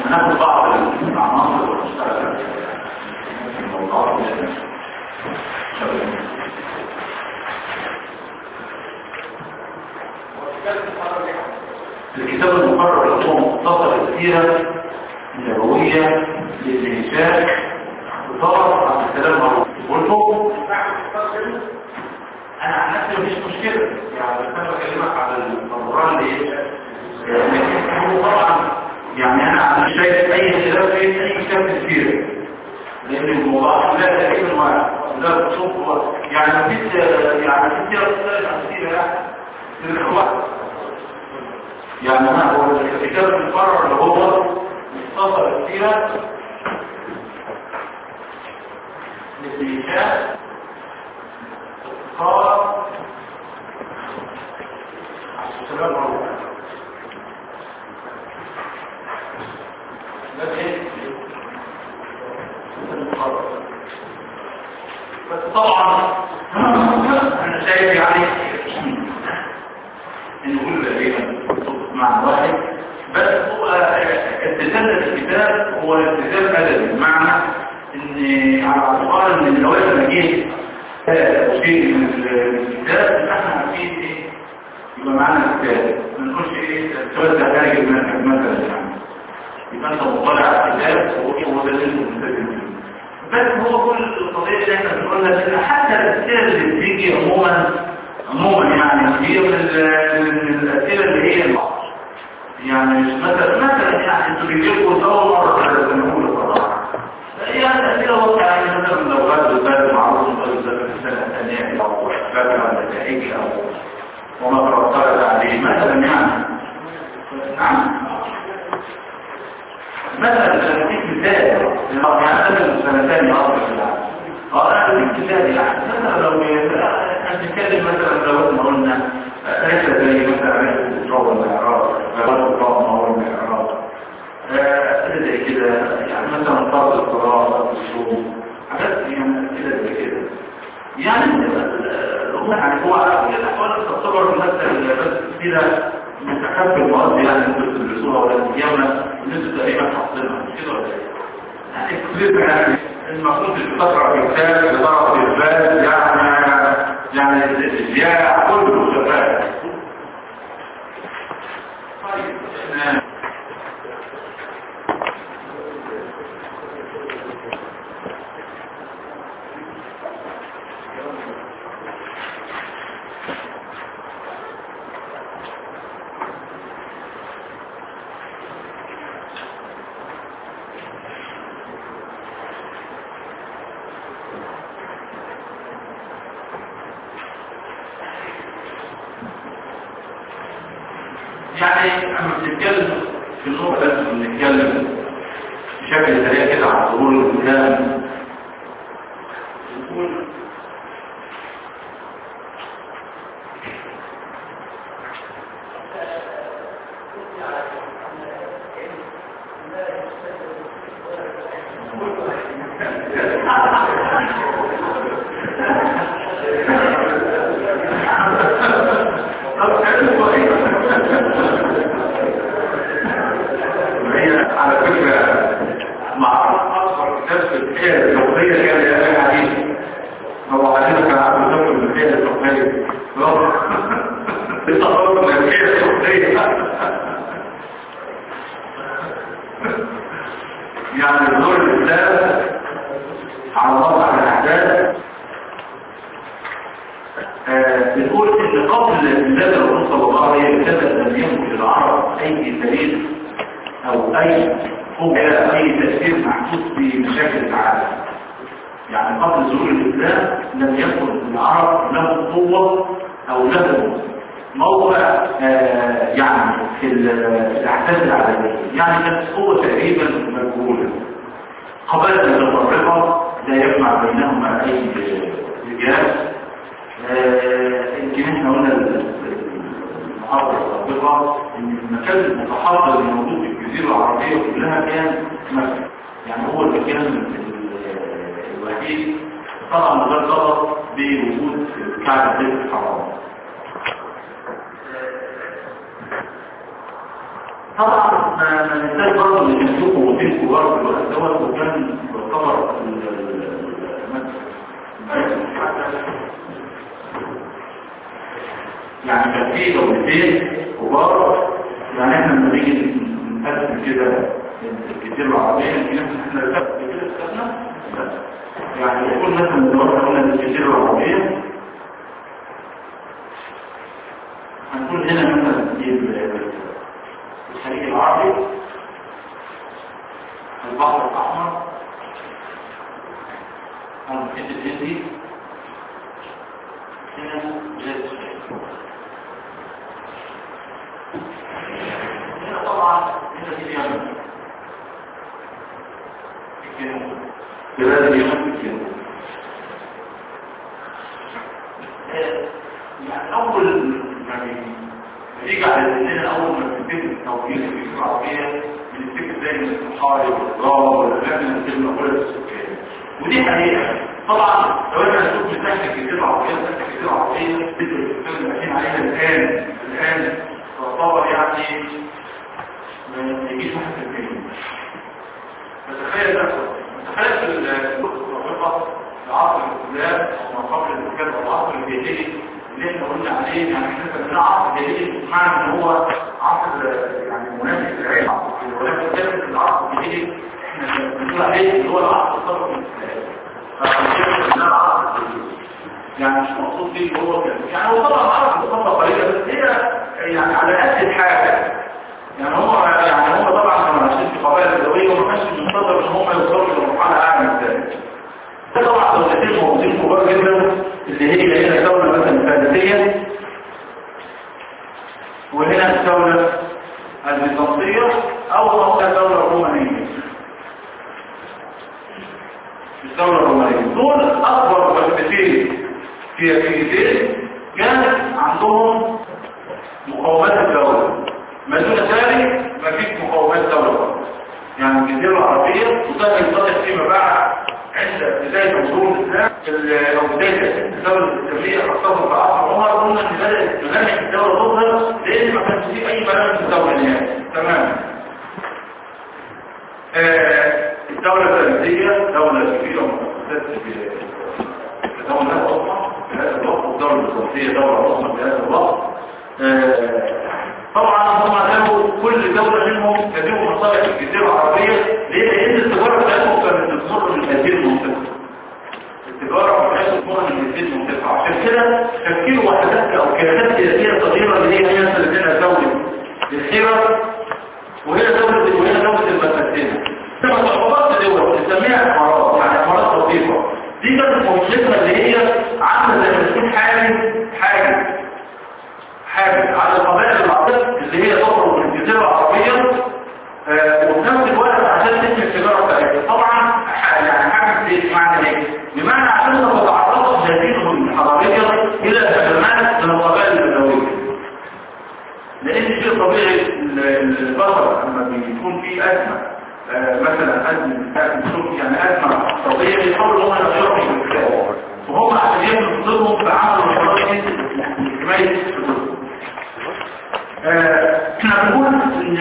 هناخد بعض العناصر ونشتغل في الموضوعات دي. الكتاب المقرر هو مختصر السيرة النبوية للإنشاء وطبعا عن الكلام معروف والفوق أنا عن نفسي مفيش مشكلة يعني بس أنا بكلمك على الضروران اللي لكن هو طبعا يعني أنا عن شايف أي خلاف في أي كتاب في السيرة لأن الموضوع لا تقريبا واحد لا تشوف يعني مفيش يعني مفيش سيرة تختلف عن السيرة يعني سيرة واحد يعني ما هو الكتاب المقرر اللي هو مختصر السيرة للإنشاء قال السلام عليكم ده ايه بس طبعا انا شايف يعني ان كل لدينا مع واحد بس هو التزام الكتاب هو التزام ادبي بمعنى ان على اعتبار ان النواه لما جه شيء من الكتاب احنا عارفين ايه يبقى معانا الكتاب ما نقولش ايه السؤال ده خارج المنهج مثلا يعني يبقى انت مطلع على الكتاب وهو هو ده اللي انت ملتزم بيه بس هو كل القضيه اللي احنا بنقولها ان حتى الاسئله اللي بتيجي عموما عموما يعني هي من الاسئله اللي هي البعض يعني مش مثلا مثلا يعني انتوا بيجيبوا اول مره على الجمهور طبعا هي الاسئله واضحه يعني مثلا لو غاد البلد معروف مثلا في السنه الثانيه او فاكره النتائج او وما ترتبط عليه مثلا يعني نعم مثلا سنتين مثال يعني مثلا سنتين اصلا اه انا بديك مثال يعني مثلا لو هنتكلم مثلا لو احنا قلنا رحله زي مثلا رحله الاسراء والمعراج غيرات الطاقه والمعراج اسئله زي كده يعني مثلا فرض القراءه فرض الصوم حاجات يعني اسئله زي كده يعني الامور يعني هو على كل الاحوال تعتبر مثلا بس كده متحف المواد يعني انتوا بتدرسوها ولا تجيبنا انتوا تقريبا حاطينها مش كده ولا ايه؟ يعني كتير يعني المفروض تقرا في كتاب تقرا في الباب يعني يعني الزياده كله شغال طيب يعني اما بنتكلم في النقطة بس بنتكلم بشكل سريع كده على ظهور الكلام نقول على فكرة معروف أكبر كتاب في الحياة الفقهية كان يا حديث هو حديث كان عبد الزوج من الحياة الفقهية بالتطور من الحياة الفقهية يعني دور الإسلام على وضع الأحداث بنقول إن قبل ميلاد الرسول صلى الله عليه وسلم لم يكن للعرب أي تاريخ او اي قوة اي تأثير محسوس بمشاكل العالم يعني قبل ظهور الاسلام لم يكن العرب له قوة او له موقع آه يعني في الاحداث العالمية يعني كانت قوة تقريبا مجهولة قبائل متفرقة لا يجمع بينهما اي رجال يمكن احنا قلنا المحاضرة السابقة ان المكان المتحضر الموجود في الجزيرة العربية كلها كان مكة يعني هو المكان الوحيد طبعا غير ضبط بوجود كعب البيت الحرام طبعا ما ما ننساش برضه ان كان في قوتين كبار في الوقت دوت وكان يعتبر ال- ال- يعني كان في دولتين كبار يعني احنا لما نيجي نقسم كده الكتير العربية في ناس احنا لسه كده استخدمنا يعني يكون مثلا الدولة قلنا الكتير العربية هنقول هنا مثلا في الخليج العربي البحر الأحمر المحيط الهندي هنا بلاد الشام هنا طبعا هنا في اليمن في الجنوب بلاد اليمن في الجنوب آه، يعني أول يعني يجي على الإنسان أول ما بنتكلم التوفيق في الفكرة العربية بنفتكر دايما الصحاري والغاب والأماكن اللي بتبقى كل السكان ودي حقيقة طبعا لو احنا نشوف مساحة الكتير العربية مساحة الكتير العربية اللي ماشيين عليها الآن الآن تعتبر يعني ما يجيش واحد في المية فتخيل ده تخيل في الوقت العصر الإسلام أو ما قبل الإسلام أو العصر الجاهلي اللي احنا قلنا عليه يعني احنا بنقول عصر جاهلي معنى ان هو عصر يعني منافس للعلم ولكن كان العصر الجاهلي احنا بنقول عليه اللي هو العصر الصدر الإسلام فكان ده العصر الجاهلي يعني مش مقصود فيه اللي هو كده يعني هو طبعا عصر الصدر قليلة بس هي يعني على قد الحاجة يعني هم يعني هم طبعا كانوا عايشين في قبائل بدويه وما كانش منتظر ان هم يوصلوا لمرحله اعلى من ذلك. ده طبعا دولتين موجودين كبار جدا اللي هي هنا الدوله مثلا الفارسيه وهنا الدوله البيزنطيه او هنا الدوله الرومانيه. الدوله الرومانيه دول اكبر وحدتين سياسيتين كانت عندهم مقاومات الدوله ما دون ذلك ما فيش مقاومات دولة يعني الجزيرة العربية وده ينطلق فيما بعد عند بداية وصول الإسلام أو بداية الدولة الإسلامية خاصة في عصر عمر قلنا إن بدأت ملامح الدولة تظهر لأن ما كانش فيه أي ملامح الدولة نهائي تماما آه الدولة الفرنسية دولة كبيرة ومؤسسات دولة عظمى في هذا الوقت والدولة الفرنسية دولة عظمى في هذا الوقت آه طبعا هم كانوا كل دولة منهم كانوا مصالح الجزيرة العربية ليه؟ لأن التجارة بتاعتهم كانت بتمر من هذه المنطقة. التجارة بتاعتهم بتمر من هذه المنطقة عشان كده تفكير وحدات أو كيانات سياسية صغيرة اللي هي هي مثلا دولة الحيرة وهي دولة وهي دولة المسكنة. لما تعتبرت دول بنسميها إمارات يعني إمارات لطيفة. دي كانت مشكلتها اللي هي عاملة زي ما تكون حاجز حاجز حاجز على القبائل العربية اللي هي تخرج من الجزيرة العربية آه وفي نفس الوقت عشان تنمي التجارة بتاعتها طبعا يعني حاجز ايه معنى ايه؟ بمعنى عشان ما تتعرضش هذه الحضارية إلى هجمات من القبائل البدوية لأن شيء طبيعي البشر لما بيكون في أزمة آه مثلا أزمة أزمة يعني أزمة اقتصادية بيحاولوا هم ينشروا في الكتاب وهم عشان يبنوا ضدهم بعملوا شرائط حماية احنا بنقول ان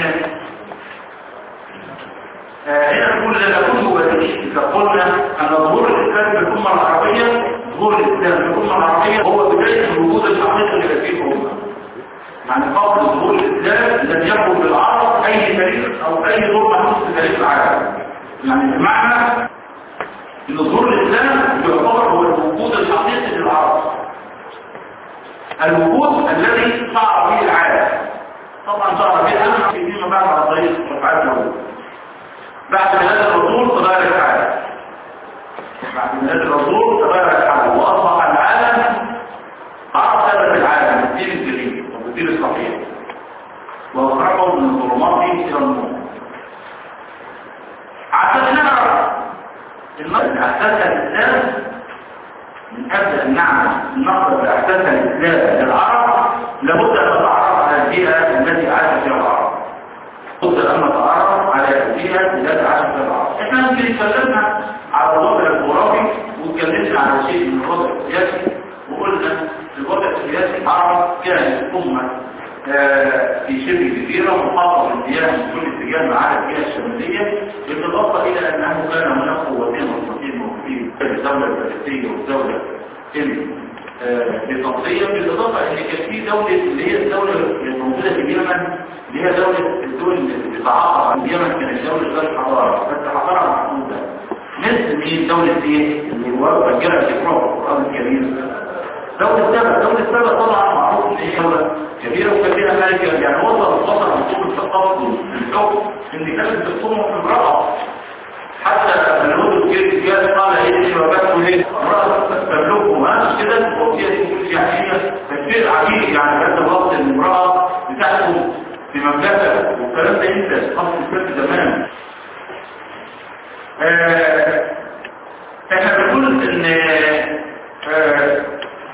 هنا نقول لا نكون مبادرين اذا قلنا ان ظهور الاسلام في الامه العربيه ظهور الاسلام في الامه العربيه هو بدايه الوجود الحقيقي لهذه الامه يعني قبل ظهور الاسلام لم يكن للعرب اي تاريخ او اي دور محدود في تاريخ العالم يعني بمعنى ان ظهور الاسلام يعتبر هو الوجود الحقيقي للعرب الوجود الذي صعب به العالم طبعا صعب به العالم فيما بعد على طريق رفعات الأول بعد ميلاد الرسول تغير الحال بعد ميلاد الرسول تغير الحال واصبح العالم اعتبر العالم الدين الجديد والدين الصحيح واخرجه من الظلمات الى النور عشان نعرف النص اساسها الاسلام من قبل ان نعمل النقد اساسها الاسلام للعرب لابد ان نتعرف على البيئه التي عاش فيها العرب لابد ان نتعرف على البيئه التي عاش فيها العرب احنا يمكن اتكلمنا على الوضع الجغرافي واتكلمنا على شيء من الوضع السياسي وقلنا الوضع السياسي العرب كانت امه آه، في شبه جزيرة محاطة بالمياه من كل اتجاه ما عدا الجهة الشمالية بالإضافة إلى أنه كان هناك قوتين مستقيم موجودين الدولة الفلسطينية والدولة البيزنطية بالإضافة إن كان في دولة اللي هي الدولة الموجودة في اليمن اللي هي دولة الدول اللي بتتعاطى عن اليمن كانت دولة ذات حضارة بس حضارة محدودة مثل مين دولة ايه اللي هو رجالة الإكرام في القرآن الكريم دولة سبا دولة سبا طبعا معروف ان هي دولة كبيرة وكبيرة مالكة يعني وصل وصل عصور التقدم في الحكم ان كانت بتصوم في امرأة حتى الهود الكير جاء قال ايه شبابات ليه امرأة تستملكه ها مش كده وفيها يعني هي تشبير عجيب يعني هذا الوقت ان المرأة بتحكم في مملكة والكلام ده انت خمس سنين زمان آه، احنا بنقول ان آه،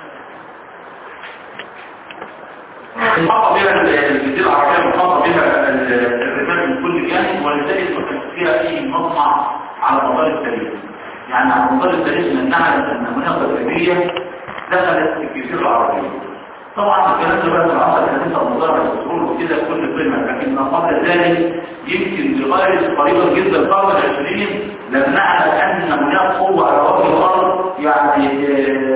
محاطة بها الجزيرة العربية محاطة بها الرمال من كل جانب ولذلك ما كانش فيها اي مصنع على مدار التاريخ يعني على مدار التاريخ من نعلم ان هناك غربية دخلت في الجزيرة العربية طبعا الكلام ده بقى في العصر الحديث المضارع والسرور وكده كل قيمة لكن ما قبل ذلك يمكن لغاية قريبا جدا القرن العشرين لم نعلم ان هناك قوة على وجه الارض يعني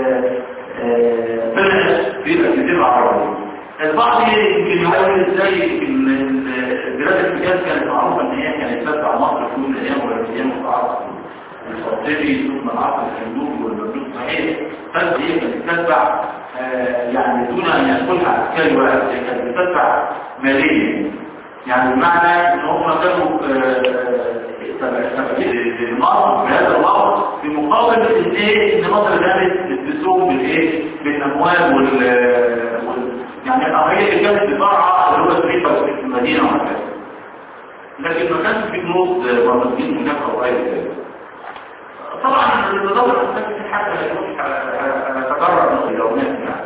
طلعت في الجزيرة العربية البعض يمكن يقول ازاي ان بلاد الحجاز كانت معروفة ان هي كانت تتبع مصر في يوم من الايام ولا في ايام العصر الفاطمي ثم العصر الهندوسي والمملوك صحيح بس هي كانت تتبع يعني دون ان يدخلها عسكري ولا كانت بتدفع ماليا يعني بمعنى ان هم كانوا لمصر بهذا الوقت بمقابل ان ايه ان مصر كانت بتسوق بالايه بالاموال وال يعني القضيه اللي كانت بترعى اللي هو الريبه في المدينه وهكذا لكن ما كانش في جنود مرتبين هناك او غير ذلك طبعا التدور الاساسي حتى لا يروح على تجرب اليومات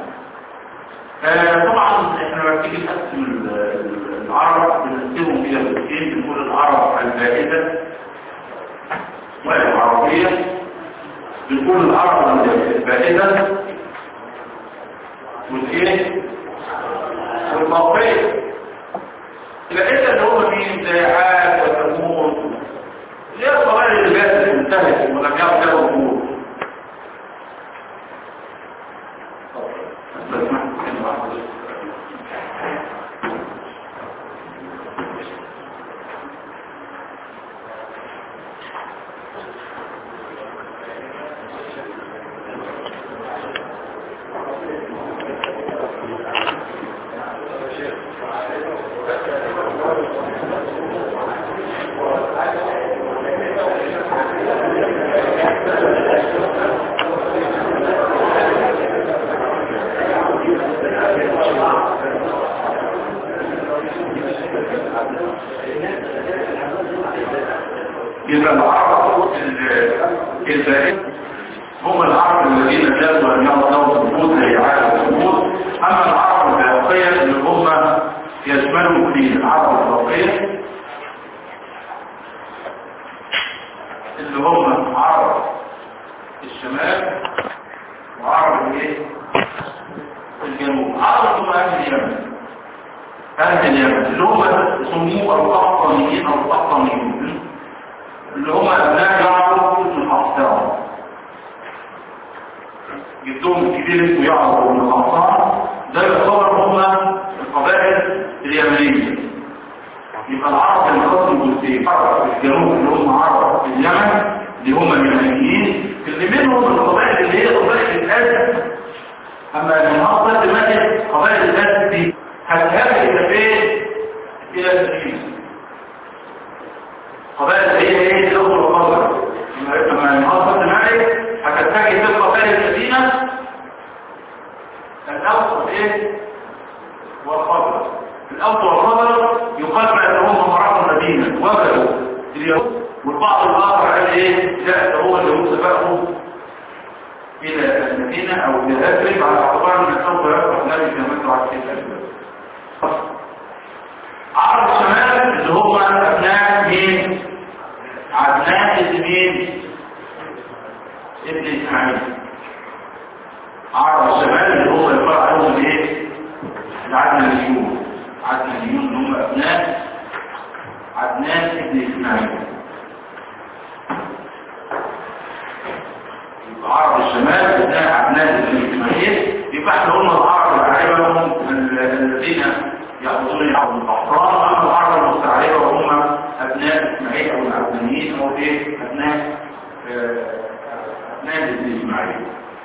يعني طبعا احنا لما بتيجي نقسم العرب بنقسمهم الى قسمين بنقول العرب البائده والعربيه بنقول العرب البائده والايه والباقيه البائده اللي هم مين زي عاد وثمود اللي هي القبائل اللي باتت انتهت ولم يبقى لها وجود يبقى العرب البائد هم العرب الذين جاءوا ولم يعرضوا لهم ثبوت زي عاد الثبوت اما العرب الباقيه اللي هم يشملوا في العرب الباقيه اللي هم عرب الشمال وعرب الايه الجنوب عرب هم اهل اليمن اهل اليمن اللي هم سموه القحطانيين او القحطانيين اللي هم ابناء يعرف بن الحصان جدهم الكبير اسمه يعرف بن الحصان ده يعتبر هم القبائل اليمنيه يبقى العرب المقسم جزئين عرب في الجنوب اللي هم عرب في اليمن اللي هم اليمنيين اللي منهم القبائل اللي هي قبائل الاسد اما المناطق دلوقتي قبائل الاسد دي هتهاجم الى فين؟ الى السجين قبائل هي ايه الاخر والقبر لما المناطق الملك هتتجه في القبائل المدينه الاوسط ايه؟ والقبر الاوسط والقبر يقال بانهم مرات المدينه وبدوا اليهود والبعض الاخر قال ايه؟ لا ده هو اليهود سبقوا الى المدينه او الى يثرب على اعتبار ان سوف يفتح النبي كما انتم عارفين عرب الشمال اللي هم ابناء مين؟ عدنان ابن مين؟ ابن اسماعيل عرب الشمال اللي هم يقال عليهم ايه؟ العدنانيون عدنان ابن اسماعيل عرب الشمال ابناء عدنان ابن اسماعيل يبقى احنا قلنا العرب العربة هم الذين يأخذون يعبدون الأحرار أما العرب المستعربة وهم أبناء إسماعيل أو العبدانيين أو إيه أبناء آه، أبناء ابن إسماعيل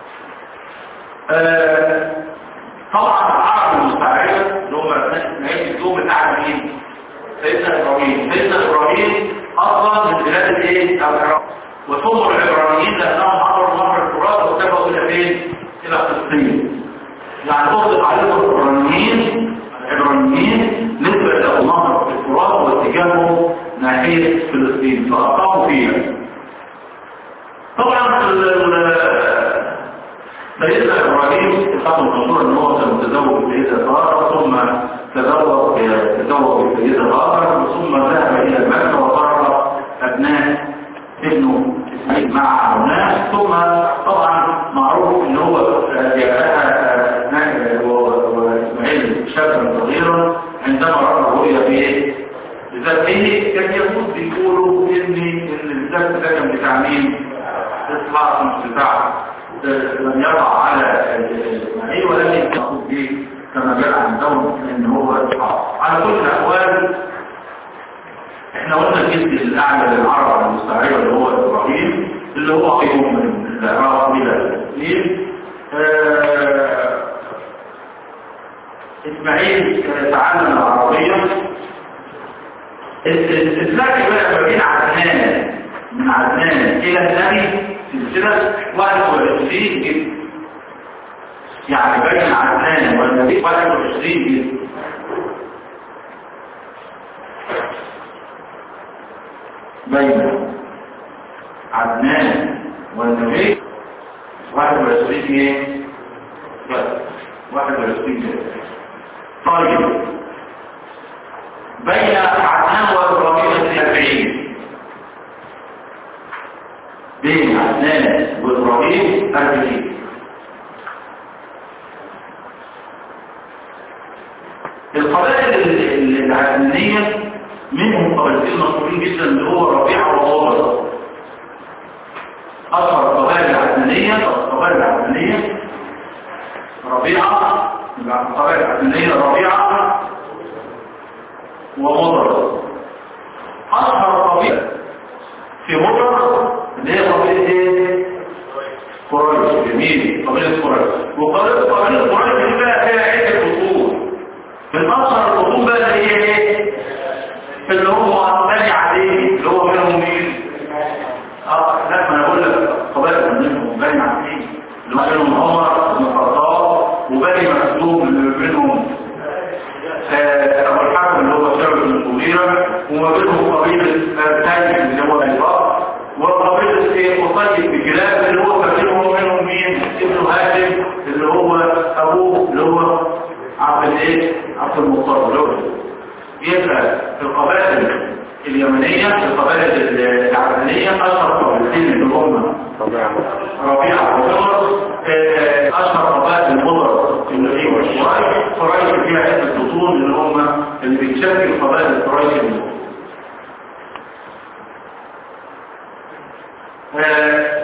آه، طبعا العرب المستعربة اللي هم أبناء إسماعيل الدول بتاع مين؟ سيدنا إبراهيم سيدنا إبراهيم أصلا من بلاد الإيه؟ العراق وثم العبرانيين لأنهم عبروا نهر الفرات واتجهوا إلى فين؟ إلى فلسطين يعني أطلق عليهم العبرانيين العبرانيين نسبة إلى نهر الفرات واتجاههم ناحية فلسطين فأقاموا فيها طبعا ال- ال- سيدنا إبراهيم خطب المشهور أن هو كان متزوج بسيدة سارة ثم تزوج تزوج بسيدة غافر ثم ذهب إلى مكة وصار أبناء ابنه إسماعيل مع أبناء ثم طبعا معروف ان هو جاءها أبناء وإسماعيل شابا صغيرا عندما رأى الرؤيا في بذاته كان يقول بيقولوا ان ان الذات ده كان بتاع مين؟ اصحاب مش بتاع لم يضع على اسماعيل ولكن يقول به كما جاء عندهم ان هو اصحاب على كل الاحوال احنا قلنا الجزء الاعلى للعرب المستعيرة اللي هو ابراهيم اللي هو قيم من العراق الى فلسطين آه، اسماعيل تعلم العربية الفرق بقى ما بين عدنان من عدنان الى النبي سلسلة 21 جزء يعني بين عدنان والنبي 21 جزء بين عدنان والنبي 21 ايه؟ بس 21 جزء طيب بين عدنان وابراهيم السبعين بين عدنان وابراهيم السبعين القبائل ال- ال- العدنانية منهم قبائلين مشهورين جدا اللي هو ربيعة وغابر أشهر القبائل العدنانية القبائل العدنانية ربيعة القبائل العدنانية ربيعة ومضر أشهر قبيلة في مضر اللي هي قبيلة ايه؟ قريش جميل قبيلة قريش وقبيلة قبيلة قريش دي بقى فيها عدة فصول من أشهر الفصول بقى اللي هي ايه؟ اللي هم بني عليه اللي هو منهم مين؟ اه لا ما انا بقول لك قبائل منهم بني عليه اللي هو منهم عمر بن الخطاب وبني مكتوب اللي منهم أبو الحكم اللي هو شعب بن المغيرة وما بينهم قبيلة تايم اللي هو العراق وقبيلة ايه قصيد بكلاب اللي هو فاكرهم منهم مين ابن هاشم اللي هو ابوه اللي هو عبد الايه عبد المطلب اللي هو يبقى في القبائل اليمنية في القبائل العربية أشهر قبيلتين اللي هم ربيعة ومضر آه، أشهر قبائل المضر اللي هي قريش قريش فيها عدة بطول اللي هم اللي بيتشكل قبائل قريش المضر آه،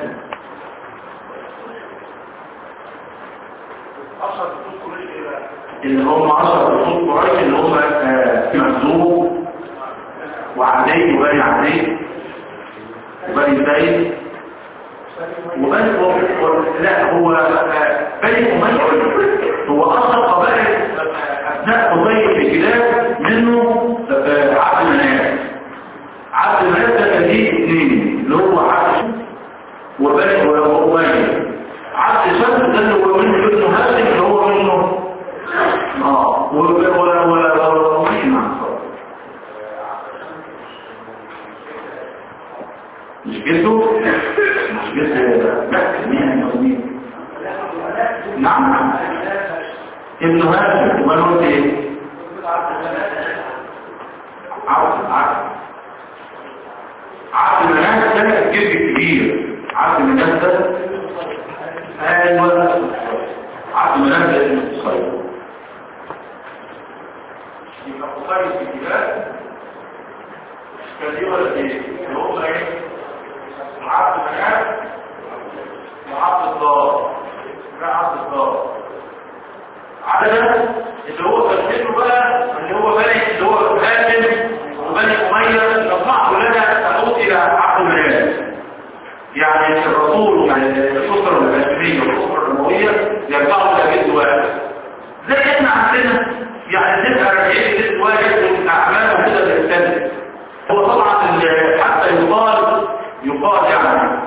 اللي هم عشر بطول قريش اللي هم آه، مخزوم وعلي وبني علي وبني زيد وبني و- لا هو آه، بني أمية هو أصل قبائل أبناء قبيل الكلاب منه آه، عبد مناف عبد مناف ده كان ليه اثنين اللي هو عبد وبني وأمية عبد شمس ده اللي هو منه ابن هاشم اللي هو منه اه ولا ولا ولا ولا نعم مش جده مش جده لا مين المسلمين نعم ابن هاشم وما قلت ايه عبد عبد عبد مناف ده الجد الكبير عبد مناف ده ايوه عبد مناف ده اسمه قصير يبقى قصير في الجبال كان دي ولا ايه اللي هم ايه عبد المناف وعبد الدار لا عبد الدار عدد اللي هو ترتيبه بقى اللي هو بني اللي هو هاشم وبني اميه يطمعوا لنا تعود الى عبد المناف يعني الرسول الاسره الهاشميه والاسره الامويه يرجعوا الى بيت واحد زي احنا عندنا يعني تبقى راجعين بيت واحد والاعمال وكده بتختلف هو طبعا حتى يقال يقال يعني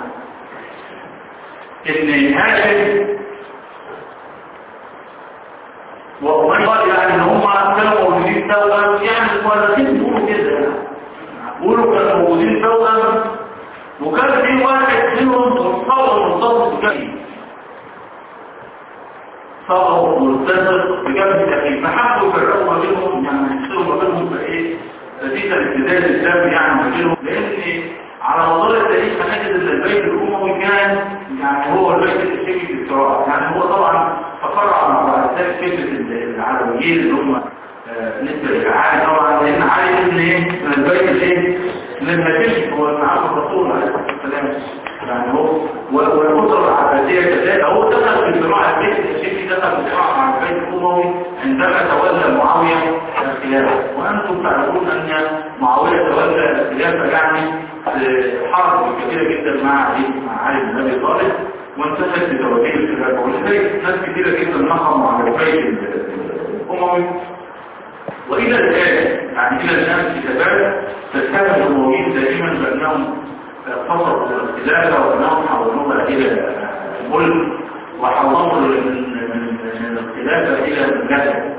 ان هاشم وقال يعني ان هم كانوا موجودين سوا يعني المؤلفين بيقولوا كده بيقولوا كانوا موجودين سوا وكان في واحد منهم متصور مرتبط بجد صبروا مرتبط بجد اخيه فحبوا يفرقوا ما بينهم يعني يصيروا ما بينهم بايه نتيجه لابتداء الاسلام يعني ما بينهم لان على مدار التاريخ هنجد ان البيت الاموي كان يعني هو البيت الشيعي في الصراع يعني هو طبعا تفرع مع بعض ذلك كلمه العلويين اللي هم بالنسبه لعلي طبعا لان علي ابن ايه من البيت الايه من المسيح هو ابن عبد الرسول عليه الصلاه والسلام يعني هو والاسره العباسيه كذلك هو دخل في صراع البيت الشيعي دخل في صراع مع البيت الاموي عندما تولى معاويه الخلافه وانتم تعلمون ان معاويه تولى الخلافه يعني حرب كبيره جدا مع علي مع علي بن ابي طالب وانتهت بتوجيه الخلافه ولذلك ناس كثيره جدا نقموا على البيت الاموي والى الان يعني الى الان كتابات تتكلم الامويين دائما بانهم فصلوا الخلافه وانهم حولوها الى ملك وحولوا من الخلافه الى مملكه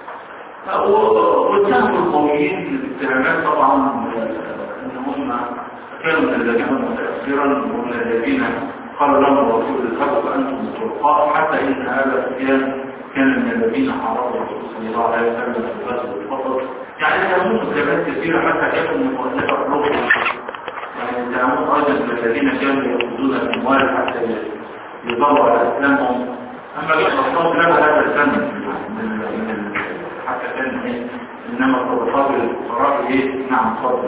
واتهموا القوميين بالاتهامات طبعا ان هم كانوا من الذين متاخرا ومن الذين قال لهم الرسول اذهبوا فانتم الطرقاء حتى ان هذا السفيان كان من الذين حاربوا الرسول صلى الله عليه وسلم في غزوه الفضل يعني اتهموه كلمات كثيره حتى كانوا من مؤلفه اللغه يعني اتهموه ايضا من الذين كانوا ياخذون الاموال حتى يضروا على اسلامهم اما الخطاب له هذا الفن من من حتى كان ايه انما الصدقات للفقراء ايه نعم صدق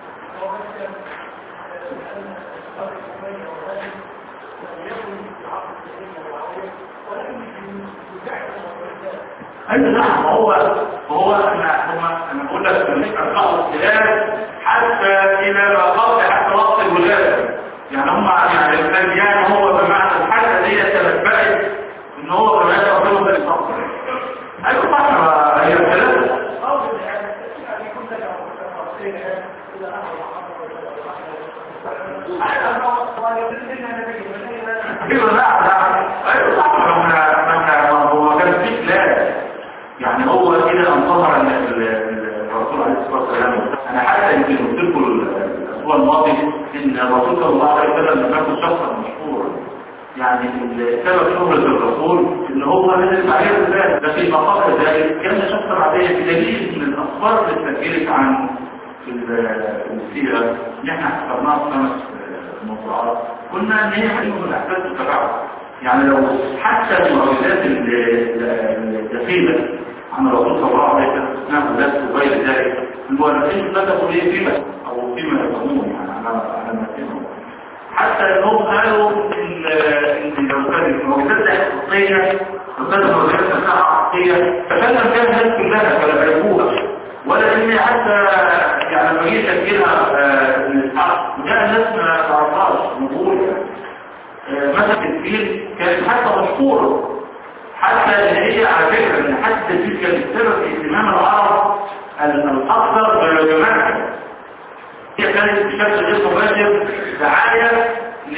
ايوه نعم هو هو انا هو انا بقول لك ان ارقام الخلاف حتى الى وقت حتى وقت الولاده يعني هم يعني الانبياء هو بمعنى الحاجه دي تنبأت ان هو كمان ربنا بالصبر ايوه صح هي الكلام ايوه لا لا ايوه صح ما هو كان في خلاف يعني هو كده انتظر الرسول عليه الصلاه والسلام انا حتى يمكن قلت لكم الاسبوع الماضي ان الرسول صلى الله عليه وسلم لم يكن شخصا مشهورا يعني سبب شهرة الرسول ان هو من المعايير الذات ده في مقام ذلك كان شخصا عاديا بدليل من الاخبار اللي اتسجلت عن في السيره اللي احنا حسبناها في خمس موضوعات قلنا ان هي حديث من الاحداث التبعه يعني لو حتى المعجزات الدخيله عن الرسول صلى الله عليه وسلم اسمها ذات وغير ذلك المؤلفين كتبوا ليه فيما او فيما يفهمون يعني على على ما حتى انهم قالوا ان ان لو كانت المعجزات الحقيقيه لو كانت المعجزات نفسها حقيقيه فكان كان الناس كلها فلا يعرفوها ولا ان حتى يعني لما جيت اسجلها ابن اسحاق وده الناس ما تعرفهاش مقول مثلا الفيل كانت حتى مشهوره حتى ان هي على فكره ان حتى الفيل كانت سبب اهتمام العرب الاكثر بمكه هي كانت بشكل غير مباشر دعايه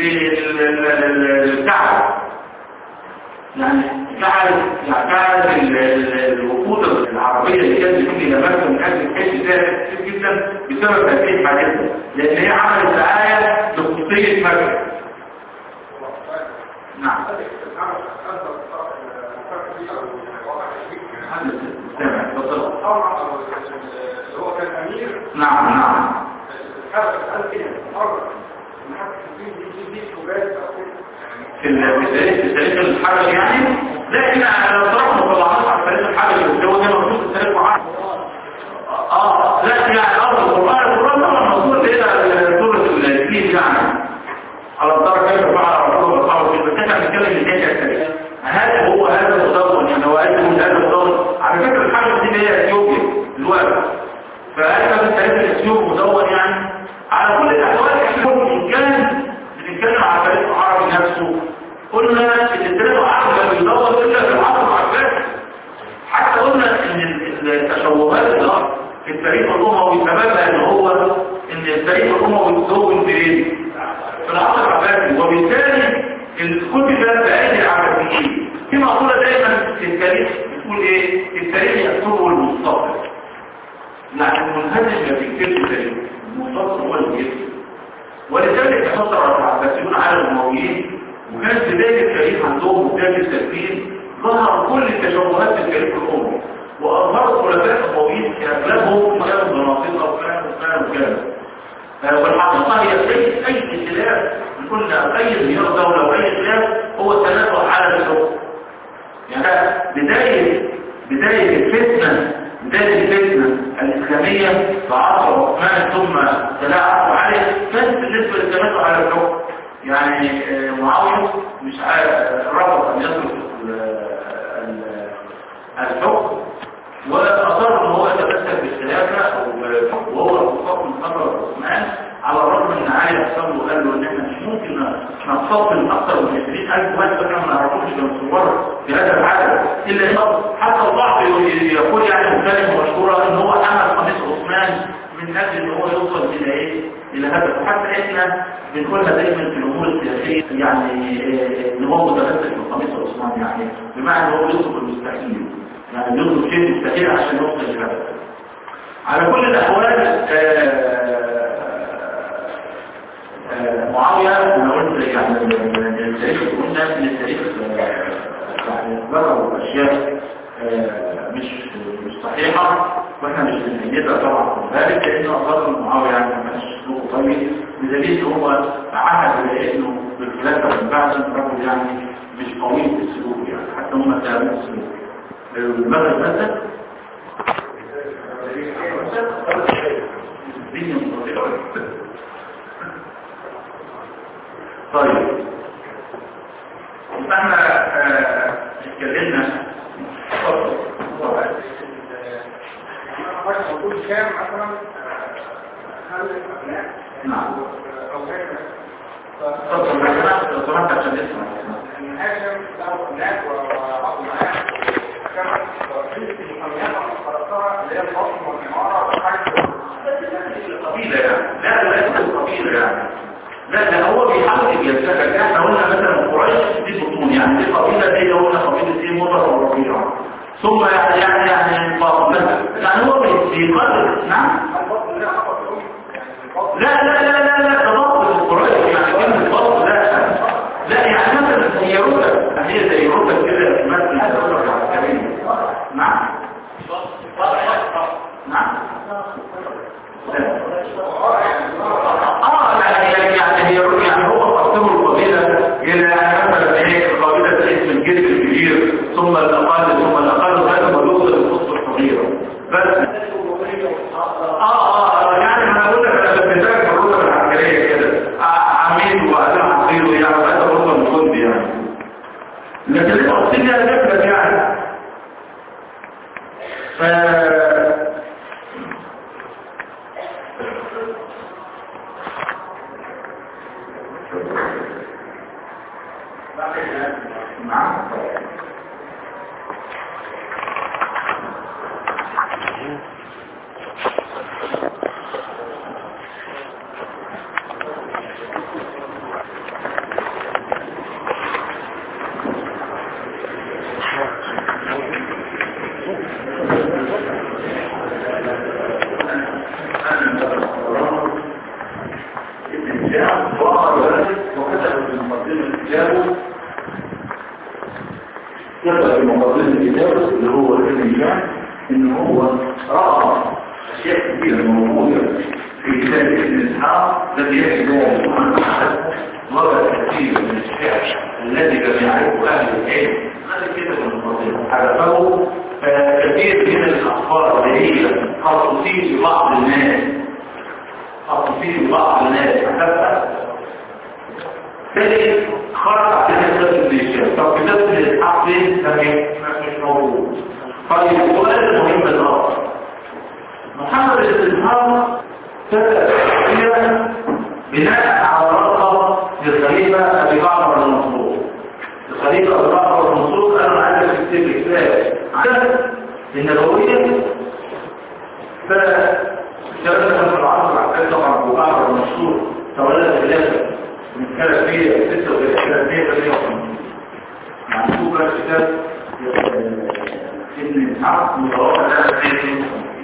للكعبه يعني جعل جعل الوقود العربيه اللي كانت بتيجي الى مكه من اجل الحج ده كتير جدا بسبب هذه الحادثه لان هي عملت دعايه لخصوصيه مكه نعم هو كان امير نعم نعم في التاريخ التاريخ الحرج يعني لا احنا لو طرحنا طلعناش على التاريخ الحرج اللي هو ده موجود في التاريخ الحرج اه لا يعني ارض القران القران طبعا موجود الاسيوط مدون يعني على كل الاحوال احنا ان كان بنتكلم على تاريخ العربي نفسه قلنا ان التاريخ العربي لم يدور الا في العصر العباسي حتى قلنا ان التشوهات الأرض في التاريخ الأموي سببها ان هو ان التاريخ الأموي تزود فين؟ في العصر العباسي وبالتالي الكتب ده بأيدي العباسيين في مقولة دايما في التاريخ بتقول ايه؟ التاريخ يكتبه المستقبل يعني المنهج ما بيكتبش التاريخ المستقبل هو اللي بيكتب ولذلك تفسر العباسيون على الأمويين وكانت بداية التاريخ عندهم بداية التسليم ظهر كل التشوهات في التاريخ الأموي وأظهر الخلفاء الأمويين أغلبهم كانوا مناطقة وكانوا وكانوا وكانوا والحقيقة هي زي أي خلاف قلنا أي انهيار دولة وأي خلاف هو التنازع على الحكم يعني بداية بداية الفتنة بداية الفتنة الإسلامية في عصر عثمان ثم تلاعب عليه كانت بالنسبة للتنازع على الحكم يعني معاوية مش عارف رفض أن يترك الحكم وأصر أن هو يتمسك بالخلافة وهو الخطاب من خبر عثمان على الرغم أن علي أحسن له قال له أن احنا مش ممكن نتصل أكثر من 20000 واحد فإحنا ما نعرفوش كنصور في هذا العدد إلا إن حتى البعض يقول يعني كلمة مشهورة أن هو عمل قميص عثمان من أجل أن هو يوصل إلى إيه؟ إلى هدف وحتى إحنا بنقولها دايما في الأمور السياسية يعني إن هو متمسك بالقميص عثمان يعني بمعنى أن هو يوصل المستحيل يعني يوصل شيء مستحيل عشان يوصل للهدف على كل الأحوال معاوية أنا قلت يعني التاريخ قلنا ان التاريخ يعني ذكروا أشياء مش مش صحيحة واحنا مش بنأيدها طبعا في ذلك لأنه أصدر معاوية يعني ما كانش سلوكه طيب بدليل ان هو عهد بأنه بالخلافة من بعد رجل يعني مش قوي في السلوك يعني حتى هم تعبوا السلوك المغرب مثلا الدنيا مستطيعة طيب احنا اتكلمنا كام مثلا هل الابناء نعم او غير اتفضل معانا لو سمحت عشان تسمع ان هاشم له ابناء وعضو معاه كانت في المحاميات اللي خلقتها اللي هي الفصل والعماره والحاجه قبيلة يعني لا لا ليس القبيلة يعني لا لا هو بيحاول يتجسد احنا قلنا مثلا قريش دي بطون يعني دي قبيلة دي قلنا قبيلة ايه مضر وربيع ثم يعني يعني يعني فاطمة يعني هو بيقدر نعم الفصل ده خطأ قوي يعني الفصل لا لا لا لا لا تضبط القريش يعني كلمة فصل لا لا يعني مثلا هي رتب هي زي رتب كده في مثل الرتب العسكرية نعم نعم اه يعني يعني هي يعني هو تقسيم القبيله الى يعني مثلا ايه القبيله تقسم الجسم الكبير ثم الاقل ثم الاقل لغايه ما يوصل للقصه الصغيره بس اه اه يعني انا بقول لك انا بتذاكر الرتب العسكريه كده عميد واداء عصير يعني هذا رتب الجندي يعني لكن التفصيل ده فكره يعني ف نعم كتب في مقدمة الكتاب اللي هو الإنجاز إن هو رأى أشياء كثيرة موجودة في كتاب ابن إسحاق الذي يجب أن يكون أحد وضع كثير من الشعر الذي لم يعرفه أهل العلم هذا كتب المقدمة حذفه كثير من الأخبار اللي هي خصوصية لبعض الناس خصوصية لبعض الناس حذفها ثالث خرج علينا كتاب ابن هشام طب كتاب ابن اسحاق فين مش موجود طيب السؤال المهم الاخر محمد بن اسحاق هي بناء على رغبة للخليفة أبي جعفر المنصور الخليفة أبي جعفر المنصور قال أنا عايز أكتب كتاب عن النبوية فجلس في العصر عبد طبعا أبو جعفر المنصور تولى الخلافة من كان فيه 36 53 معروف بقى كتاب ابن إسحاق متوفى ده في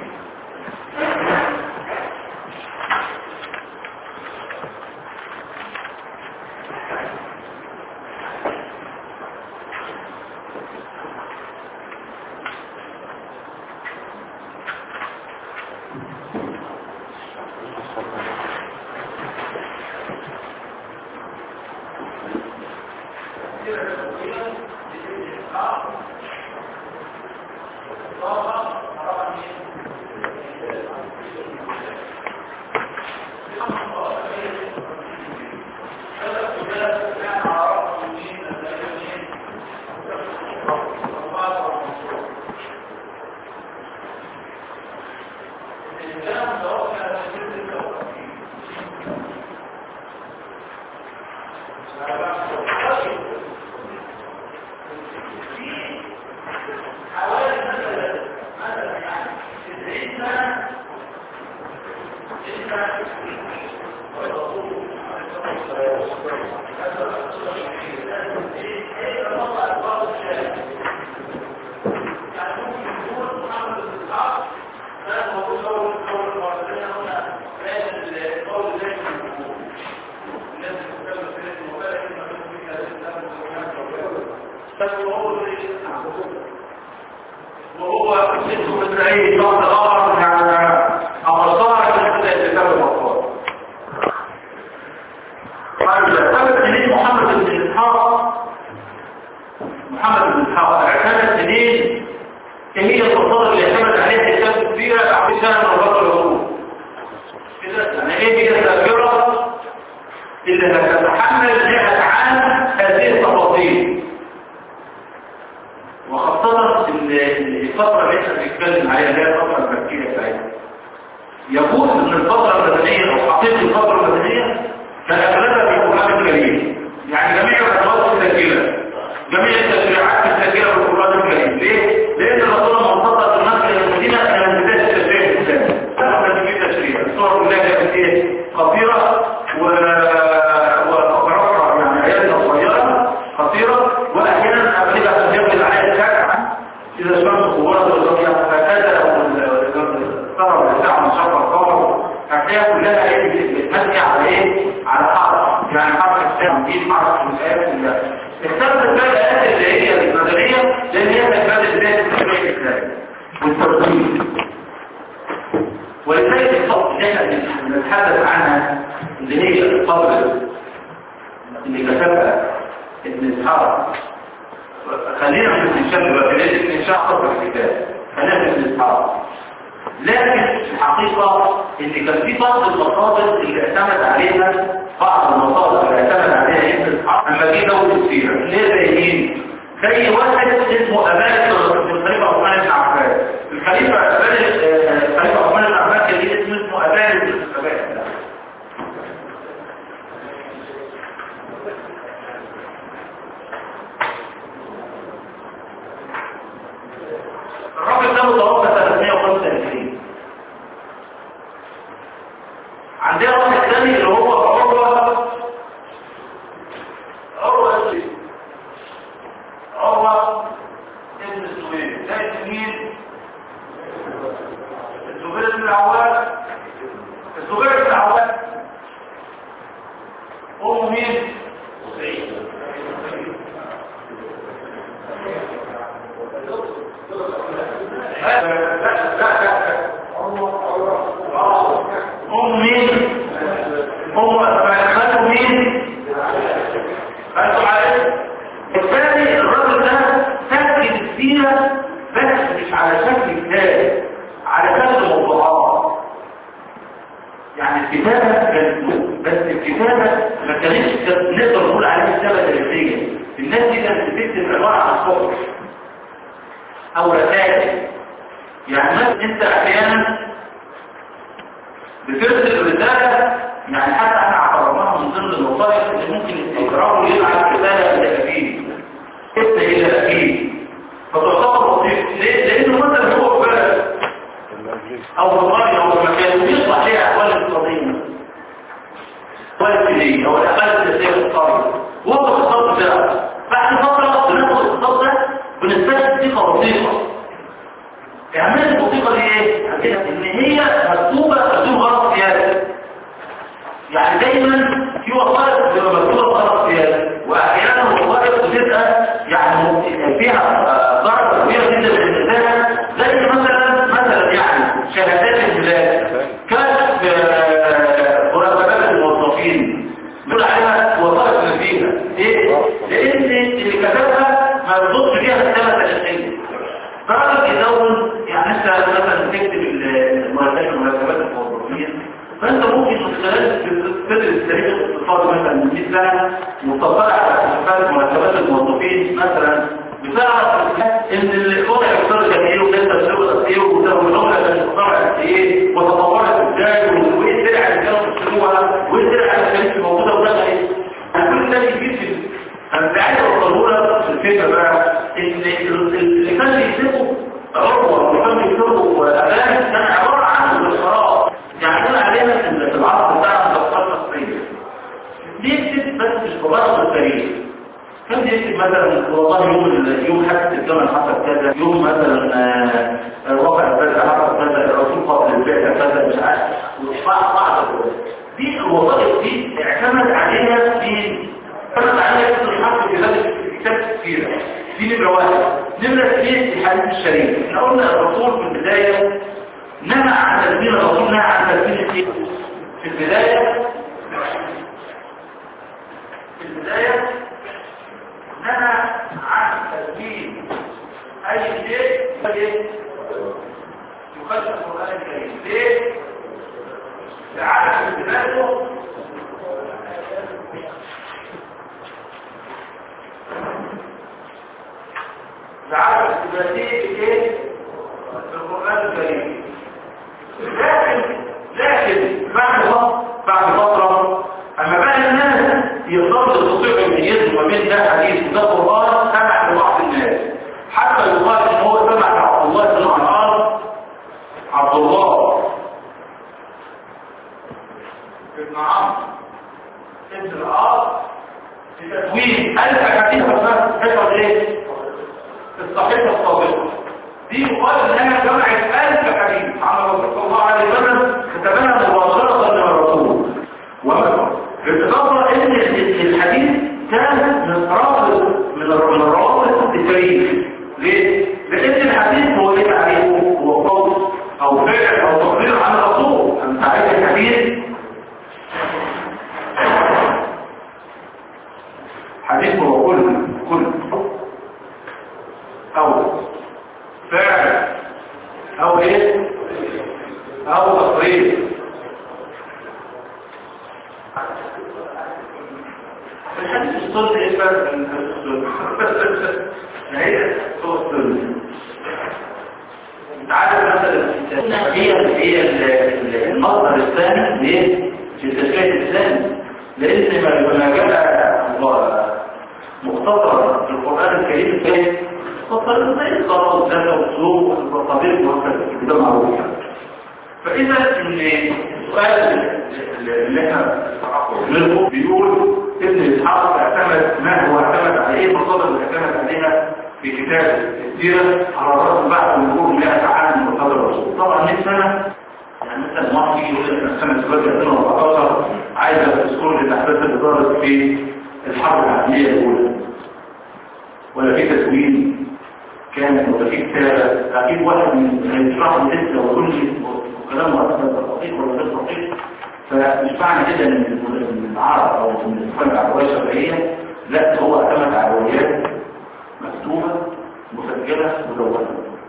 وهو اسمه إسرائيل بعض الآخر يعني أبصار في كتاب الأطفال قال ثلاث سنين محمد بن إسحاق محمد بن إسحاق ثلاث سنين هي المصادر اللي اعتمد عليها كتاب كبيرة بعد سنة من الرجل الهروب كده يعني ايه دي الذاكرة اللي هتتحمل مئة عام هذه التفاصيل وخاصة الفترة اللي احنا بنتكلم عليها اللي هي الفترة المكية بتاعتها يقول ان الفترة المدنية او حقيقة الفترة المدنية كان اغلبها في القرآن الكريم يعني جميع الادوات السجلة جميع التشريعات السجلة في القرآن الكريم ليه؟ لان الرسول منتظر النقل الى المدينة كان بداية التشريع الاسلامي كان في تشريع الصور كلها كانت ايه؟ قصيرة و وقرارها يعني عيادة صغيرة قصيرة واحيانا اغلبها تجيب العيادة شكعا إذا الشمس قوات والرؤية هكذا أو الثرى بتاع مشفر القمر هتلاقيها كلها ايه بتمشي على ايه؟ على حرف يعني حرف الساعة دي حرف الآيات كلها اخترت بقى الآيات اللي هي المدنية لأن هي تكاد بداية التشريع الإسلامي والترتيب ولذلك الخط اللي احنا بنتحدث عنها اللي هي القبر اللي كتبها ابن اسحاق خلينا من الاستنشاق دلوقتي لان الاستنشاق خطر الكتاب خلينا من الاستنشاق لكن الحقيقة ان كان في بعض المصادر اللي اعتمد عليها بعض المصادر اللي اعتمد عليها ابن اسحاق اما جه دولة السيرة ليه زي مين؟ زي واحد اسمه أبان الخليفة عثمان بن عفان الخليفة أبان الخليفة عثمان بن عفان كان ليه اسم اسمه أبان بن عفان الراجل ده متوفى سنة 125 عندنا واحد ثاني اللي هو عروة عروة عروة ابن الزبير ده مين؟ الزبير بن العوام الزبير بن العوام أمه مين؟ أم مين؟ أم خالته مين؟ خالته عائشة الثاني الرجل ده سجل السيرة بس مش على شكل كتاب على شكل موضوعات يعني الكتابة كانت بس الكتابة ما كانتش نقدر نقول عليها كتابة دراسية الناس دي كانت بتكتب عبارة عن صور أو رسائل يعني مثلا انت احيانا بترسل رسالة يعني حتى احنا اعتبرناها من ضمن الوظائف اللي ممكن يقرأوا يبعت رسالة إلى أبيه ابن إلى أبيه فتعتبر وظيفة ليه؟ لأنه مثلا هو في بلد أو في قرية أو في مكان ويصلح ليها أحوال اقتصادية أحوال اجتماعية أو الأحوال السياسية في القرية وهو الاقتصاد بتاعه بعد فترة بناخد الاقتصاد ده بنستشهد فيه وظيفة اعمال الوظيفة دي ايه؟ عندنا ان هي مكتوبة بدون غلط سياسي يعني دايما في وظائف بتبقى مكتوبة بغلط سياسي واحيانا الوظائف بتبقى يعني فيها ضرر كبير جدا بالانسان زي مثلا مثلا يعني شهادات البلاد كانت مرتبات الموظفين بيقول عليها وظائف نزيهة ايه؟ لان اللي كتبها ما بيضبط فيها السنة الأساسية فقط يدون يعني انت مثلا تكتب المرتبات المرتبات الموظفين فانت ممكن من خلال تدرس تاريخ الاقتصاد مثلا من 100 سنه وتطلع على استفاده مرتبات الموظفين مثلا بتعرف ان الوضع الاقتصادي كان ايه وكانت تجربه ايه والعمله كانت تطلع ايه وتطورت ازاي وايه السلع اللي كانوا بيشتروها وايه السلع اللي كانت موجوده وده ايه كل ده بيجيب في انا عايز اوصله لك الفكره بقى ان اللي كان بيكتبوا عروه اللي كان بيكتبوا اغاني كان عباره عن الخراب يعني كان علينا في العصر بتاعنا الافكار الشخصيه بيكتب بس مش بغرض التاريخ كان بيكتب مثلا والله يوم يوم حادث الجمل حصل كذا يوم مثلا وقع كذا حصل كذا الرسول قبل البيع كذا مش عارف بعض بعض دي الوظائف دي اعتمد عليها في اعتمد عليها في الحق في ذلك كتاب كثيرة دي نمرة واحد نمرة اثنين في حديث الشريف احنا قلنا الرسول في البداية نهى عن تدبير الرسول نهى عن تدبير ايه في البداية في البداية نهى عن تدبير اي شيء يخالف القرآن الكريم ليه؟ لعدم انتباهه لعدم انتباهه ايه؟ القرآن الكريم لكن لكن بعد فترة بعد فترة اما بقى الناس يقدروا يستطيعوا يميزوا ما بين ده حديث وده قرآن سمع لبعض الناس حتى يقال ان هو سمع لعبد الله بن عمار عبد الله ابن عمرو ابن العاص بتدوين ألف حديث بس حفظ ايه؟ الصحيحة الصادقة دي يقال انها جمعت ألف حديث عن الرسول صلى الله عليه وسلم كتبها مباشرة من الرسول بالاضافه ان الحديث كان من رابط من الروابط التاريخ ليه؟ لان الحديث هو ايه تعريفه؟ هو قول او فعل او تقرير عن الرسول انت عايز الحديث حديث هو كل كل او فعل او ايه او تقرير الحديث الصلح ايه فرق من الصلح هي هو الصلح انت عارف مثلا هي هي المصدر الثاني ليه في التشريع الاسلامي لان ما جاء مختصر في القران الكريم كان مختصر زي القرار والزكاه والسوق والقضيه وهكذا كده معروف فاذا ان السؤال اللي احنا بنطرحه بيقول ابن اسحاق اعتمد ما هو اعتمد عليه المصادر اللي اعتمد عليها في كتاب السيره على راس بعد مرور 100 عام من مصادر الرسول طبعا 100 سنه يعني مثلا ما في يقول لك سنه دلوقتي 2014 عايزه تذكر الاحداث اللي دارت في الحرب العالميه الاولى ولا في تسويق كان ولا في كتابه اكيد واحد من هيشرح لي لسه ويقول لي وكلام مرتب دقيق ولا غير دقيق فمش معنى كده ان من العرب او من الاسلام العربيه الشرعيه لا هو اعتمد على روايات مكتوبه مسجله مدونه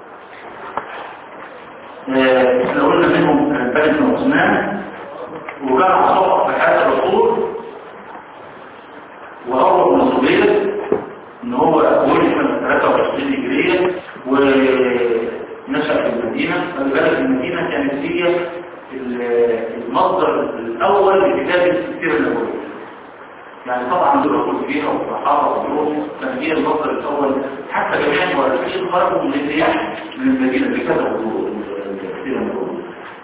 احنا قلنا منهم بني بن عثمان وكان عصابه في حياه الرسول وهو بن الزبير ان هو ولد من 23 هجريه ونشأ في المدينه خلي بالك المدينه كانت هي المصدر الاول لكتاب السيره النبويه يعني طبعا دول كل فيها والصحابه والروم كان هي المصدر الاول حتى جميع المؤرخين خرجوا من الرياح من المدينه اللي كتبوا السيره النبويه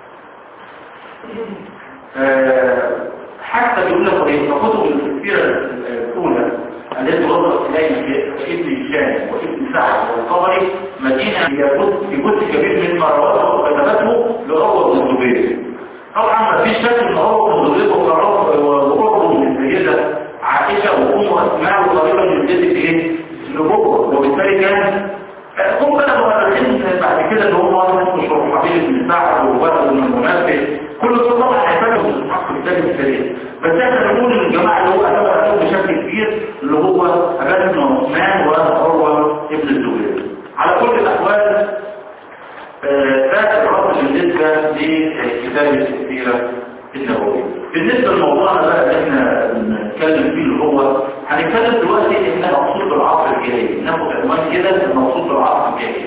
حتى بيقول لك ايه كتب السيره الاولى التي وصلت الينا ابن هشام وابن سعد والطبري مدينه هي جزء في جزء كبير مما رواه وكتبته لعروه بن الزبير طبعا ما فيش شك ان عروه بن الزبير وقربه من السيده عائشه وامه اسماء وقريبا من جده ايه النبوه وبالتالي كان هم بقى مؤرخين بعد كده اللي هم اسمه شرحبيل بن سعد ووائل بن المنبه كل دول طبعا هيفادوا من الحق الثاني السريع بس احنا نقول ان الجماعه اللي هو اعتبر بشكل كبير اللي هو ابان بن عثمان وعروه ابن الزبير على كل الاحوال ده الرد بالنسبه لكتاب السيره النبويه بالنسبه لموضوعنا بقى اللي احنا بنتكلم فيه اللي هو هنتكلم دلوقتي احنا مقصود بالعصر الجاهلي ناخد عنوان كده المقصود بالعصر الجاهلي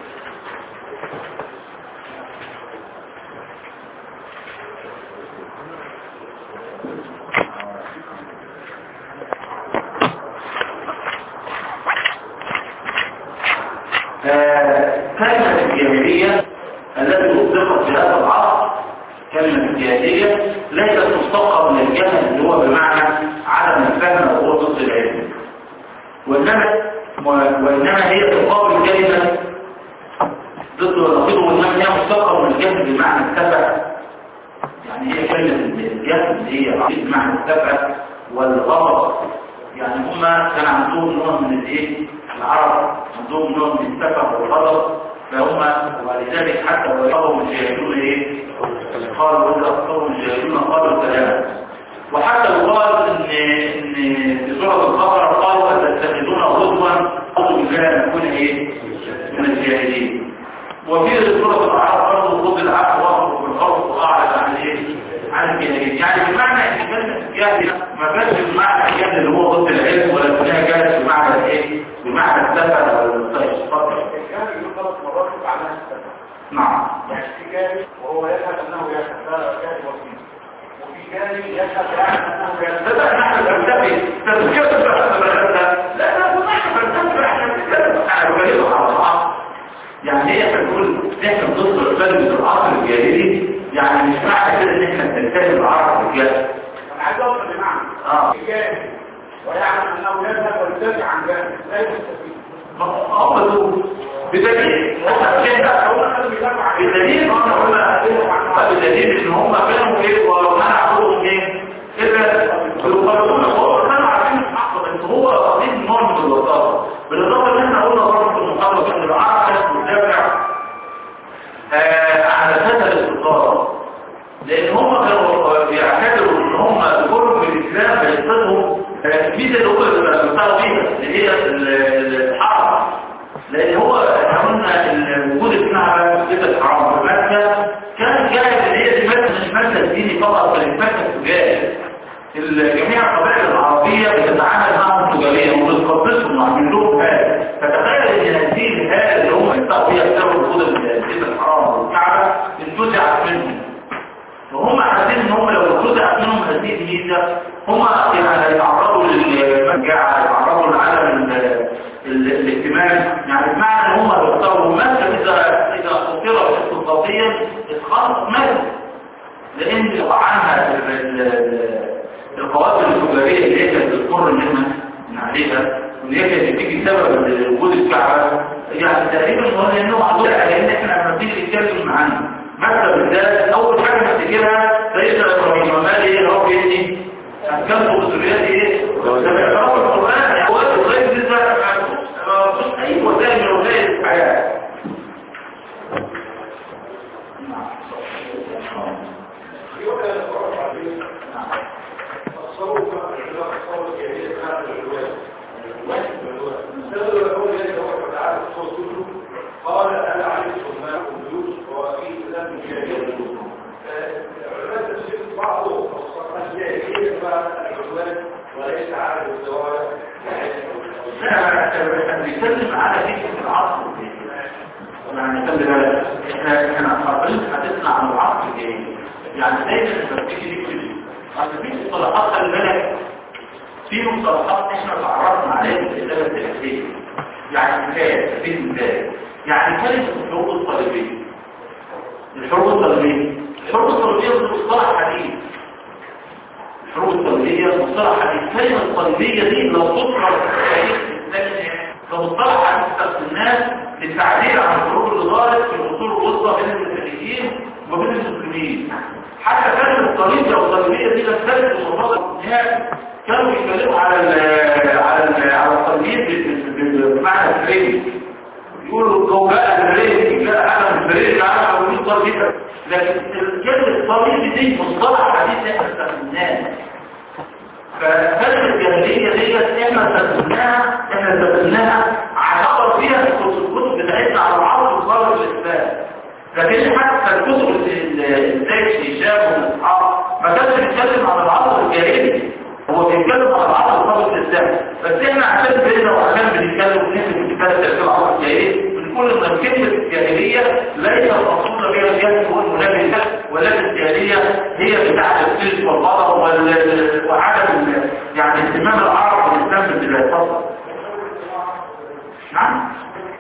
كلمة الجاهلية التي أطلقت في هذا العصر كلمة الجاهلية ليست مشتقة من الجهل اللي هو بمعنى عدم الفهم أو هو ضد العلم وإنما وإنما هي تقابل كلمة ضد ونقيضه وإنما هي مشتقة من الجهل بمعنى التبع يعني هي كلمة الجهل اللي هي بمعنى التبع والغضب يعني هما كان عندهم نوع من الايه العرب عندهم نوع من السفه والغضب فهم ولذلك حتى ولقوا الجاهلون ايه قالوا اذا اخطروا الجاهلون قالوا كلاما وحتى يقال ان ان في سوره البقره قالوا اتتخذون غزوا اعوذ بالله ان نكون ايه من الجاهلين وفي سوره الاعراف برضه خذ العفو واغفر بالخوف واعرض عن ايه عن الجاهلين يعني بمعنى ان كلمه الجاهل ما كانش بمعنى الجهل اللي هو ضد العلم ولا كلها كانت بمعنى ايه بمعنى السفه او الطيش اتفضل الجاهل يطلق مرات معناها السبب نعم يعني في جاهل وهو يشهد انه يشهد لا جاهل وسيم وفي جاهل يشهد يعلم انه يشهد ده بقى نحن بنتبه تذكرة البلد لا لا نحن بنتبه احنا بنتكلم احنا بنتكلم على العصر يعني هي بنقول احنا بنصل الفرد في العصر الجاهلي يعني مش معنى كده ان احنا بننتهي العرب الجاهل انا عايز اوصل بمعنى اه في جاهل ويعلم انه يذهب ويدافع عن جاهل لا يستفيد أخذوا بدليل بدليل ما احنا قلنا بدليل ان هم كانوا ايه ومنعوا ايه اذا يقولون هو كانوا عارفين الحق بس هو قضيه نوع من الوساطه بالاضافه ان احنا قلنا برضه في المحاضره ان العرب كانت بتدافع على سبب الاستقرار لان هم كانوا بيعتبروا ان هم الكل في الاسلام بيصطدموا الميزه اللي هو بيصطدموا بيها اللي هي الحرب لان هو قلنا الوجود الكعبه كده الحرام في مكه كان جاهز ان هي دي مكه مش مكه ديني فقط بل مكه تجاري جميع القبائل العربيه بتتعامل معهم تجاريا وبتقدسهم وعاملين لهم هذا فتخيل ان هذه الهاله اللي هم يستطيعوا فيها بسبب وجود المسجد الحرام والكعبه انتزعت منهم وهم عارفين ان هم لو اتزعت منهم هذه الميزه هم يعني هيتعرضوا للمجاعه هيتعرضوا لعدم الاهتمام يعني بمعنى ان هم لو اختاروا مكه اذا اذا خطرت اقتصاديا اتخلص مكه لان عنها القوافل التجاريه اللي هي كانت بتمر منها من عليها واللي هي كانت بتيجي سبب وجود الكعبه يعني تقريبا هو انهم عندهم لان احنا لما بنيجي نتكلم عنه مكه بالذات اول حاجه نفتكرها سيدنا ابراهيم ومال ايه هو بيدي كان بطريات ايه ده بيعرفوا القران يعني هو لغايه لسه مفيش اي وسائل من وسائل الحياه قال انا عليك سلمان قدوس وفي اسلام الجاهليه علماء التفسير بعضهم فسرها الجاهليه فالعدوان وليس عدد الزواج احنا بنتكلم على فكره العصر يعني خلي بالك احنا احنا حاطين حديثنا عن العصر الجاهلي يعني دايما لما بتيجي نكتب اصل في مصطلحات خلي بالك في مصطلحات احنا تعرفنا عليها في الكتابه التاريخيه يعني مثال في مثال يعني كلمه الحروب الصليبيه الحروب الصليبيه الحروب الصليبيه ده مصطلح حديث الحروب الصليبيه مصطلح حديث كلمه الصليبيه دي لو تذكر في التاريخ الاسلامي فمصطلح حديث استخدمناه للتعبير عن الحروب اللي دارت في العصور الوسطى بين المسيحيين وبين المسلمين حتى كانت الطريقه الصليبيه دي نفسها المفروض انها كانوا بيتكلموا على ال على ال على الصليب بمعنى الفريم يقولوا لو بقى الفريم لا انا من الفريم لا انا بقول صليب لكن كلمه الصليب دي مصطلح حديث احنا استخدمناه فكلمه الجاهليه ديت احنا استخدمناها احنا استخدمناها عبر فيها الكتب بتاعتنا على العصر الصالح الاسلام لكن حتى الكتب الزيت هشام والاصحاب ما كانش بيتكلم عن العصر الجاهلي هو بيتكلم عن العصر الصالح الاسلام بس احنا عشان بينا وعشان بنتكلم ونحن بنتكلم في العصر الجاهلي بنقول ان كلمه الجاهليه ليس المقصود بها الجهل هو المنافسه ولكن الجاهليه هي بتاعه السلف والغضب وعدم يعني اهتمام العرب بالاسلام بالفضل نعم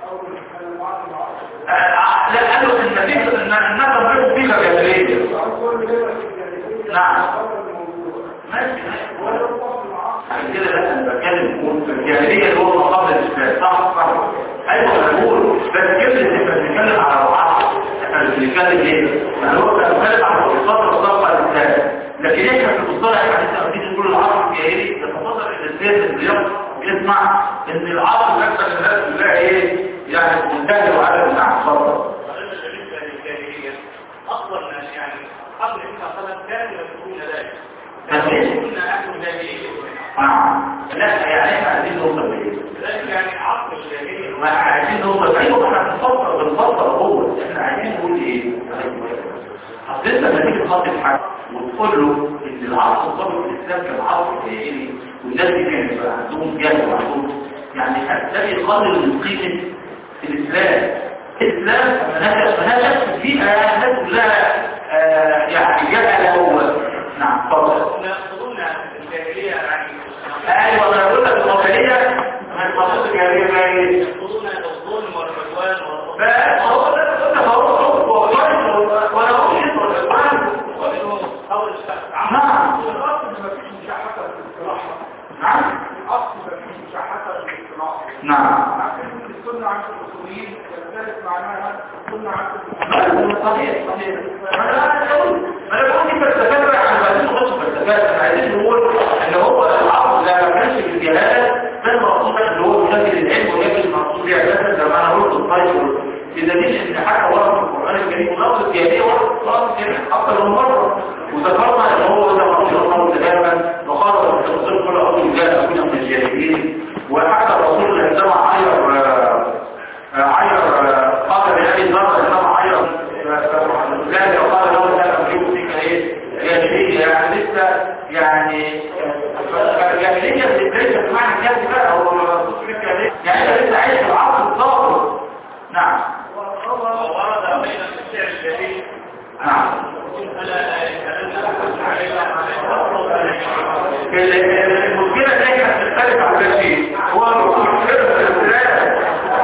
لا قالوا ان فكره ان الناس تضربوا فيها جاهليه نعم ماشي عشان كده لا انا بتكلم في الجاهليه اللي هو قبل الاسلام صح صح ايوه انا بقول بس كده احنا بنتكلم على العصر احنا مش بنتكلم ايه يعني هو كان بيتكلم على الفتره الصفا الاسلام لكن احنا في المصطلح الحديث لما تيجي تقول العصر الجاهلي يتفضل الانسان اللي يسمع ان العصر نفسه الناس كلها ايه يعني منتهي وعدم نعم اتفضل أصلا يعني قبل إنك صلاة كانوا يقولون ذلك تمام كنا أكل ذلك نعم لا يعني احنا عايزين نوصل لايه ذلك يعني عقل الجاهلية ما احنا عايزين نوصل ايوه احنا بنفكر بنفكر هو احنا عايزين نقول ايه اصل انت لما تيجي تخاطب حد وتقول له ان العصر الصبر الاسلام كان عصر جاهلي والناس دي كانت يبقى عندهم جهل وعندهم يعني هتلاقي يقلل من قيمه الاسلام الاسلام منهج منهج فيها الناس كلها آه، يعني جهله و نعم اتفضل كنا يقصدون الجاهلية يعني ايوه انا بقول لك القضيه ما المقصود الجاهليه بقى ايه يقصدون الظلم والعدوان والظلم بقى هو ده قلنا هو هو والله وانا اقول ايه ومنهم قول الشخص نعم الأصل ما فيش مشاحة في الاصطلاح نعم الأصل ما فيش مشاحة في الاصطلاح نعم عشان السنة عند الأصوليين يختلف معناها السنة عند صحيح صحيح ما انا بقول ما انا بقول دي فلسفات بقى احنا عايزين نخش فلسفات احنا عايزين نقول ان هو العقل ده ما كانش بالجهاله ده المقصود اللي هو ينزل العلم ويجب المقصود يعني مثلا زي ما انا قلت الطيب بدليل ان حتى ورد في القران الكريم لفظ الجاهليه ورد في القران الكريم اكثر من مره وذكرنا ان هو ده مقصود الله تماما وقال الرسول كل اول جاء كنا من الجاهلين وحتى الرسول عندما عير عير قال بهذه النظرة انما عير ذلك وقال له لا أملك فيك ايه جاهلية يعني لسه يعني الجاهلية ليست بمعنى كافي بقى هو مقصود فيك جاهلية يعني انت لسه عايش في العصر الظاهر نعم وورد بين الشعر الجليل نعم ألا المشكلة ان احنا بنختلف على كل شيء هو المشكلة في الاختلاف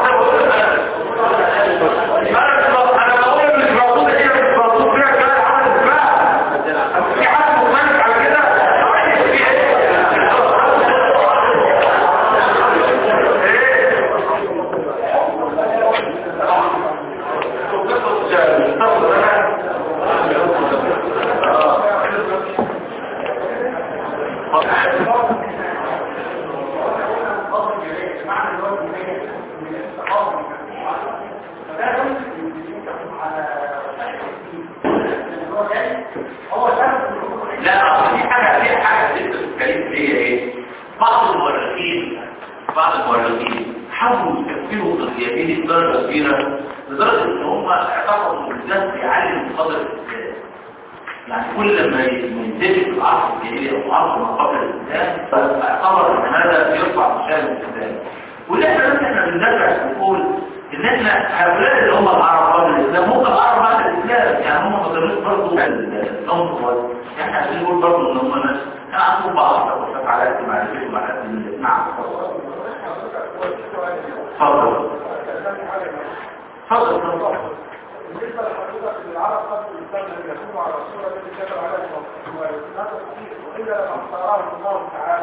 انا بقول مش موجودة هنا مش موجود فيها كلام عن الدفاع في حد مختلف على كده لا أصل في حاجة في حاجة لسه بتتكلم فيها ايه بعض المؤرخين بعض المؤرخين حاولوا يكفروا اليمين بدرجة كبيرة لدرجة ان هم اعتقدوا ان الناس بيعلم قدر الاسلام يعني كل ما يندمج في العصر الجاهلي او عصر ما قبل الاسلام فاعتبر ان هذا يرفع مشاهد الاسلام واللي احنا بس احنا بندرس نقول ان احنا هؤلاء اللي هم العرب قبل الاسلام هم العرب بعد الاسلام يعني هم ما كانوش برضه العنصر احنا عايزين نقول برضه ان هم ناس كان عندهم بعض التوقفات على قد معرفتهم على قد نعم اتفضل اتفضل اتفضل بالنسبة لحضرتك العرب قبل الإسلام لم يكونوا على الصورة التي كتب عليها المصريين هذا صحيح وإلا لما اختارهم الله تعالى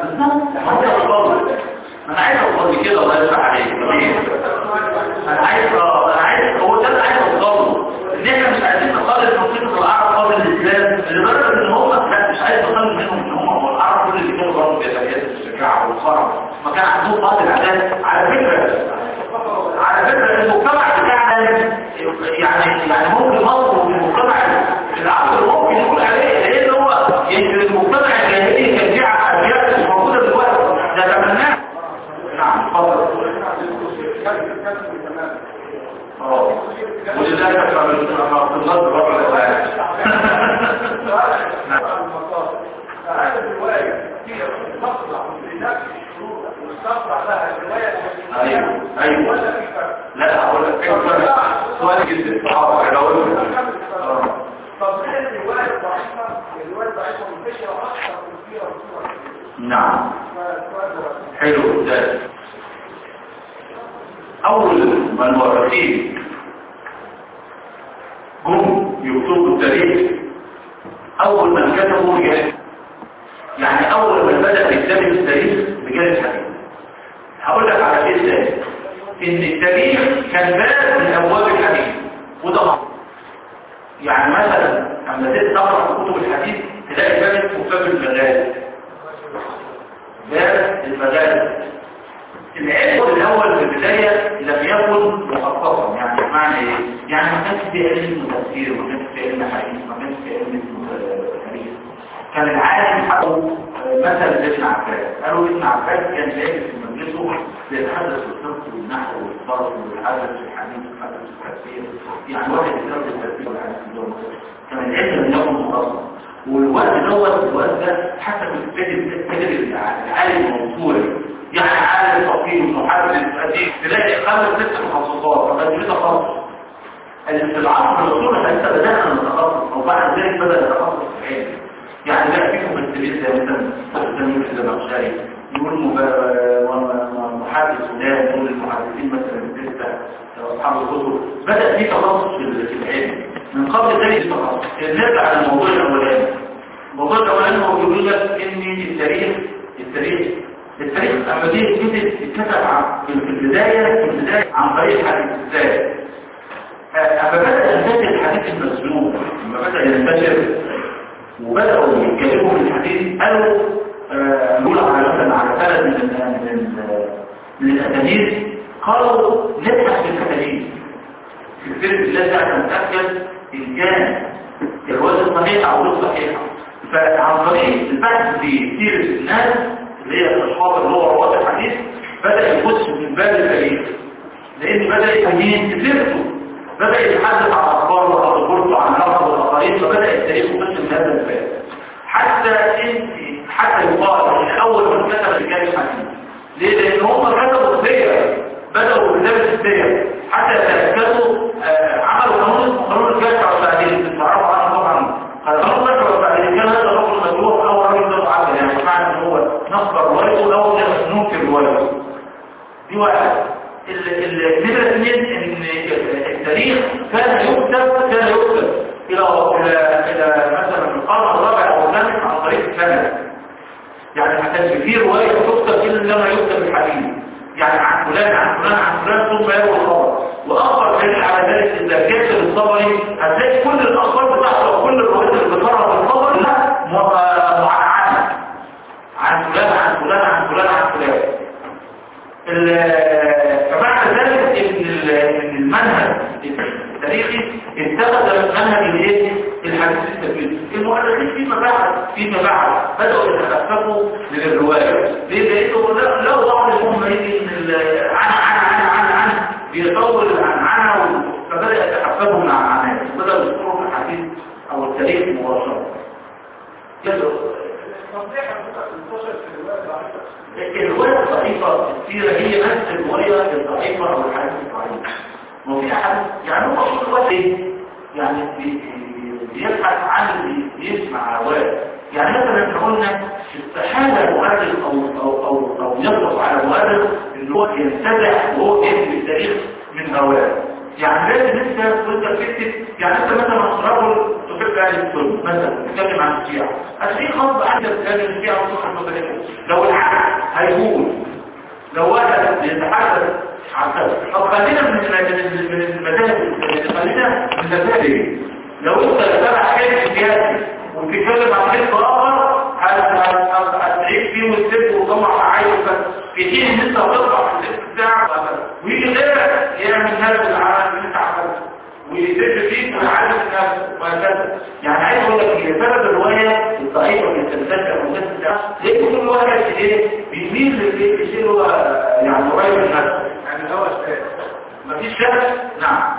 انا عايز اوصل كده الله يفتح عليك انا عايز انا عايز هو ده اللي عايز اوصله ان احنا مش عايزين نقارن موقف العرب قبل الاسلام لدرجه ان هم مش عايز نقارن منهم ان هم هو العرب كل اللي كانوا برضه بيتميزوا بالشجاعه والصرف ما كان عندهم بعض العادات على فكره على فكره المجتمع بتاعنا يعني يعني ممكن مصر في المجتمع العصر ممكن يقول عليه لان هو يمكن المجتمع الجاهلي كان فيه عقليات مش موجوده دلوقتي ده تمناه نعم اتفضل اه ولذلك ما في النص بره الاسعاد هذه الرواية هي تصلح لنفس الشروط وتصلح لها الرواية ايوه ايوه ولا في فرق لا هقول لك ايوه سؤال جدا الصحابه انا اقول لك طب ليه الرواية الضعيفة الرواية الضعيفة منتشرة أكثر من كثيرة بصورة نعم فالسؤال هو حلو ده اول ما المؤرخين هم يكتبوا التاريخ اول من كتبوا رجال يعني اول من بدا كتاب التاريخ رجال الحديث هقول لك على شيء ثاني ان التاريخ كان باب من ابواب الحديث وده غلط. يعني مثلا لما تيجي تقرا في كتب الحديث تلاقي باب اسمه باب المغازي باب المغازي العلم الاول في البدايه لم يكن مخصصا يعني معنى ايه يعني ما كانش في علم تفسير ما كانش في علم حديث ما كانش في علم آه، تاريخ كان العالم حقه مثلا ابن عباس قالوا ابن عباس كان جاي في مجلسه بيتحدث في الفقه والنحو والصرف والحدث في الحديث والحدث في التفسير يعني واحد يدرس التفسير والحديث في اليوم كان العلم لم يكن مخصصا والوقت دوت الوقت ده حتى كنت تجد تجد العالم موصول يعني عالم فقيه محدث اديب تلاقي خمس ست تخصصات فقد في تخصص اللي في العصر الرسول احنا لسه بدانا نتخصص او بعد ذلك بدا التخصص في العلم يعني لا في ممثلين زي مثلا التنوير الزمخشري يقول مب- محدث فلان يقول المحدثين مثلا لسه اصحاب الكتب بدا في تخصص في ال- في العلم من قبل ذلك التخصص نرجع للموضوع الاولاني الموضوع الاولاني هو بيقول لك ان التاريخ التاريخ التاريخ اما جه يتكتب اتكتب عن- في البدايه في البدايه عن طريق الحديث ازاي أما بدأ ينتشر الحديث المسلوب لما بدأ ينتشر وبدأوا يتكلموا في الحديث قالوا آه، نقول على مثلا على ثلاث من من من الأسانيد قالوا نبحث في الأسانيد في الفيلم بالله ده نتأكد إن كان الرواية صحيحة أو غير صحيحة فعن طريق البحث في سيرة الناس اللي هي أصحاب اللي هو رواه الحديث بدأ يخش من باب التاريخ لأن بدأ يتمين سيرته بدأ يتحدث عن أخبار وأخبرته عن نفسه والآخرين فبدأ التاريخ يخش من هذا الباب حتى انت حتى يقال ان اول من كتب رجال الحديث ليه؟ لان هم كتبوا السير بدأوا بكتابة السير حتى يتأكدوا آه، عملوا قانون اسمه قانون الجشع والتعديل تتعرفوا عنه طبعا قانون الجشع والتعديل كان هذا الرجل مجروح او راجل ده معدل يعني معنى ان هو نصب روايته او ننكر روايته دي واحد النمرة اثنين ان التاريخ كان يكتب كان يكتب الى الى الى مثلا من القرن الرابع او الخامس عن طريق السند يعني ما كانش فيه روايه تكتب الا لما يكتب الحديث يعني عن فلان عن فلان عن فلان ثم يروي الخبر واخر دليل على ذلك اذا كتب الصبري هتلاقي كل الاخبار بتاعته وكل الروايات اللي بتفرغ في الخبر لها معنعنه عن فلان عن فلان عن فلان عن فلان ال- فبعد ذلك ان ال- إن المنهج التاريخي اتخذ منهج الايه الحديث التفسيري المؤرخين فيما بعد فيما بعد بداوا يتخففوا من الروايه ليه لانه لا- لو بعض الامه يجي ان ال- عن عن عن عن عن بيطول عن عنها فبدا يتخففوا من عنها بداوا يذكروا في الحديث او التاريخ مباشره التصحيح المنتشر في الرواية الضعيفة الرواية الضعيفة السيرة هي نفس الرواية الضعيفة أو الحديث الضعيف ما في أحد يعني هو طول الوقت إيه؟ يعني بي- بيبحث عن اللي بيسمع رواية يعني مثلا احنا قلنا استحالة مؤرخ أو أو أو أو يطلق على مؤرخ إن هو ينتزع وهو يكتب التاريخ من رواية يعني لازم انت وانت بتكتب يعني انت مثلا رجل تحب اهل السنه مثلا تتكلم عن الشيعة هتلاقيه خاص عندك اهل الشيعة وصحة المتكلم لو العكس هيقول لو واحد يتحدث عن كذا طب خلينا من من من المذاهب خلينا من المذاهب لو انت تتابع حزب سياسي وتتكلم عن حزب اخر هتلاقيك فيه والسد وجمع عايز في حين ان انت هتطلع في الحزب بتاعك ويجي غيرك يعمل هذا العمل اللي انت عملته ويزيد فيك ويعلم نفسه وهكذا يعني عايز اقول لك هي سبب الروايه الضعيفه اللي انت بتذكر والناس بتاعها ليه كل واحد ايه بيميل للشيء اللي هو يعني قريب من نفسه يعني هو الشيء مفيش شك نعم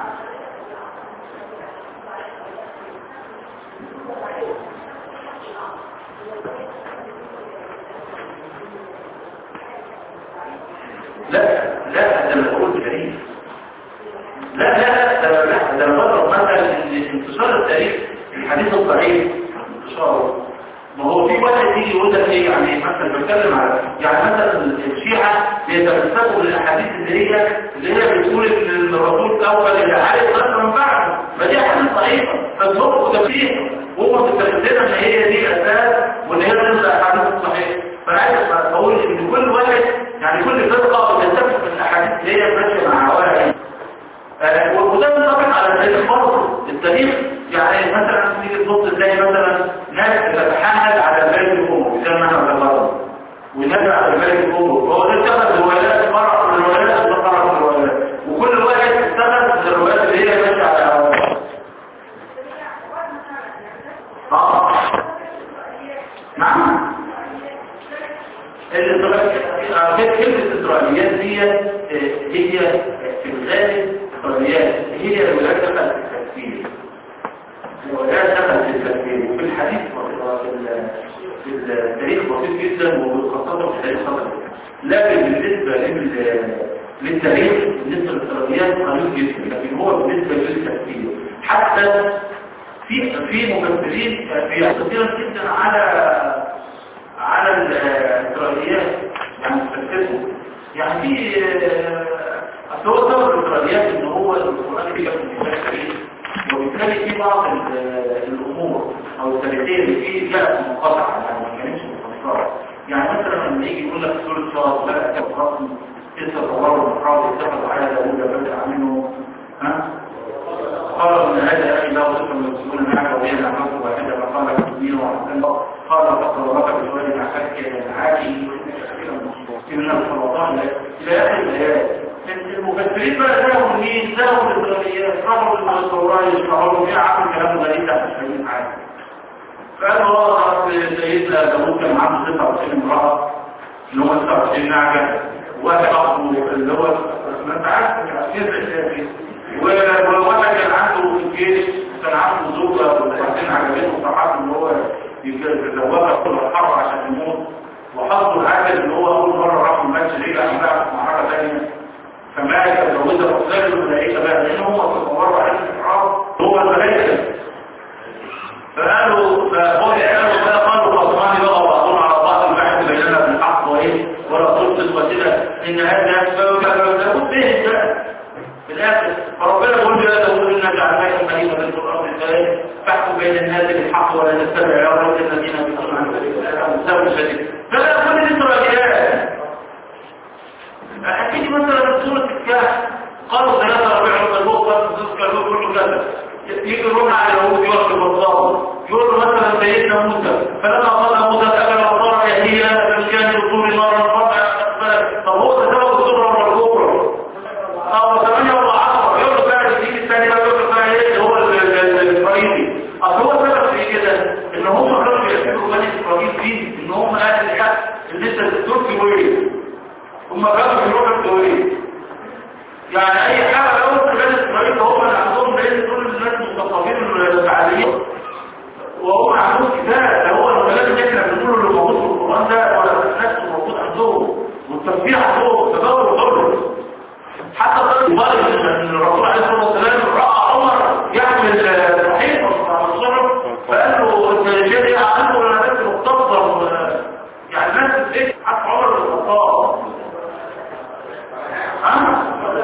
لا لا ده انا بقول تاريخ لا لا لا لا ده انا بضرب مثلا ان انتشار التاريخ الحديث الضعيف انتشاره ما هو في واحد يجي يقول لك ايه يعني مثلا بتكلم على يعني مثلا الشيعة بيتمسكوا بالاحاديث اللي هي اللي هي بتقول ان الرسول اول اللي عارف مثلا من بعده فدي احاديث ضعيفه فالنطق تفسير وهم بيتكلموا ان هي دي اساس وان هي ضد الاحاديث الصحيحه فانا عايز اقول ان كل واحد يعني كل فرقه بتتفق من الاحاديث اللي هي ماشيه مع هواها آه، وده ينطبق على التاريخ برضه التاريخ يعني مثلا تيجي تبص تلاقي مثلا ناس بتتحمل على الملك الامور زي ما احنا بنقرا ونبع على الملك الامور هو ده اتخذ روايات فرع من الروايات وده فرع من الروايات وكل واحد اتخذ الروايات اللي هي ماشيه على هواها اه نعم الإسرائيليات كلمة الإسرائيليات دي هي في الغالب إسرائيليات هي الولايات دخلت في التكفير الولايات دخلت في التكفير وفي الحديث وفي ال- في التاريخ بسيط جدا وخاصة في التاريخ خطر لكن بالنسبة لل- للتاريخ بالنسبة للإسرائيليات قليل جدا لكن هو بالنسبة للتكفير حتى في في مفسرين بيعتقدون جدا على على الإسرائيليات يعني تفكرهم يعني في أصل هو سبب الإسرائيليات إن هو القرآن بيجي في الكتاب الكريم وبالتالي في بعض ال- الأمور أو التاريخية اللي فيه جاءت منقطعة يعني ما كانتش مفسرة يعني مثلا لما يجي يقول لك سورة شهر لا كتاب رسم تسع صور المحاضر اتخذوا على داوود بدأ منه ها قالوا ان هذا اخي لا وصف المسؤول معك وبين عملت واحدة فقال كبير وحسن قال فقد ربك بسؤال عساك العادي من الخلطان الى اخر الايات المفسرين بقى ذهبوا مين ذهبوا الاسرائيليات راحوا للتوراه يشرحوا فيها عامل كلام غريب لا مش فاهمين حاجه فقالوا اه سيدنا داوود كان عنده 29 امراه اللي هم 29 نعجه واحد اخو اللي هو ما انت عارف كيف الشافعي وواحد كان عنده في الجيش كان عنده زوجة وبعدين عجبته وصحته ان هو يتزوجها كل الحرب عشان يموت وحظه العجل ان هو اول مرة راح الماتش رجع بقى في معركة ثانية فمات تزوجها وصلت الملائكة بقى لان هم تصوروا عليه الحرب هو الملائكة فقالوا فهو قالوا بقى قالوا خصمان بقى وبعضهم على بعض البحث بيننا بالحق وايه ولا تلفت وسيلة ان هذا سبب لابد به بقى في الاخر فربنا يقول يا داود انا جعلناك خليفه في الارض الثالث فاحكم بين الناس بالحق ولا تتبع عورات الذين يقولون عن مساوي شديد فلا كل الاسرائيليات اكيد مثلا في سوره الكهف قالوا ثلاثه ربيع الوقت تذكر كل كذا يجرون على اليهود يوصل بالضبط يقول مثلا سيدنا موسى فلما قال موسى اكل الضرع هي كان يطول نارا طب هو ده سبب الصغرى والكبرى اه ثمانية ولا عشرة يقول بقى الجيل الثاني بقى يقول بقى ايه هو الاسرائيلي اصل هو سبب في كده ان هم كانوا بيعتبروا بني اسرائيل فيه ان هم اهل الحق اللي انت الدكتور كويس هم كانوا بيروحوا الكويت يعني اي حاجه لو في بني اسرائيل هم اللي عندهم لان دول الناس مستقبلين الفعاليين وهم عندهم كتاب ده هو الكلام اللي احنا بنقوله اللي موجود في القران ده ولا نفسه موجود عندهم تسبيح فوق تدور وحر حتى قال مبارك ان الرسول عليه الصلاه والسلام راى عمر يحمل صحيح الصحف فقال له انت جاي عنده ولا ناس مختصر يعني ناس ايه حتى عمر بن الخطاب ها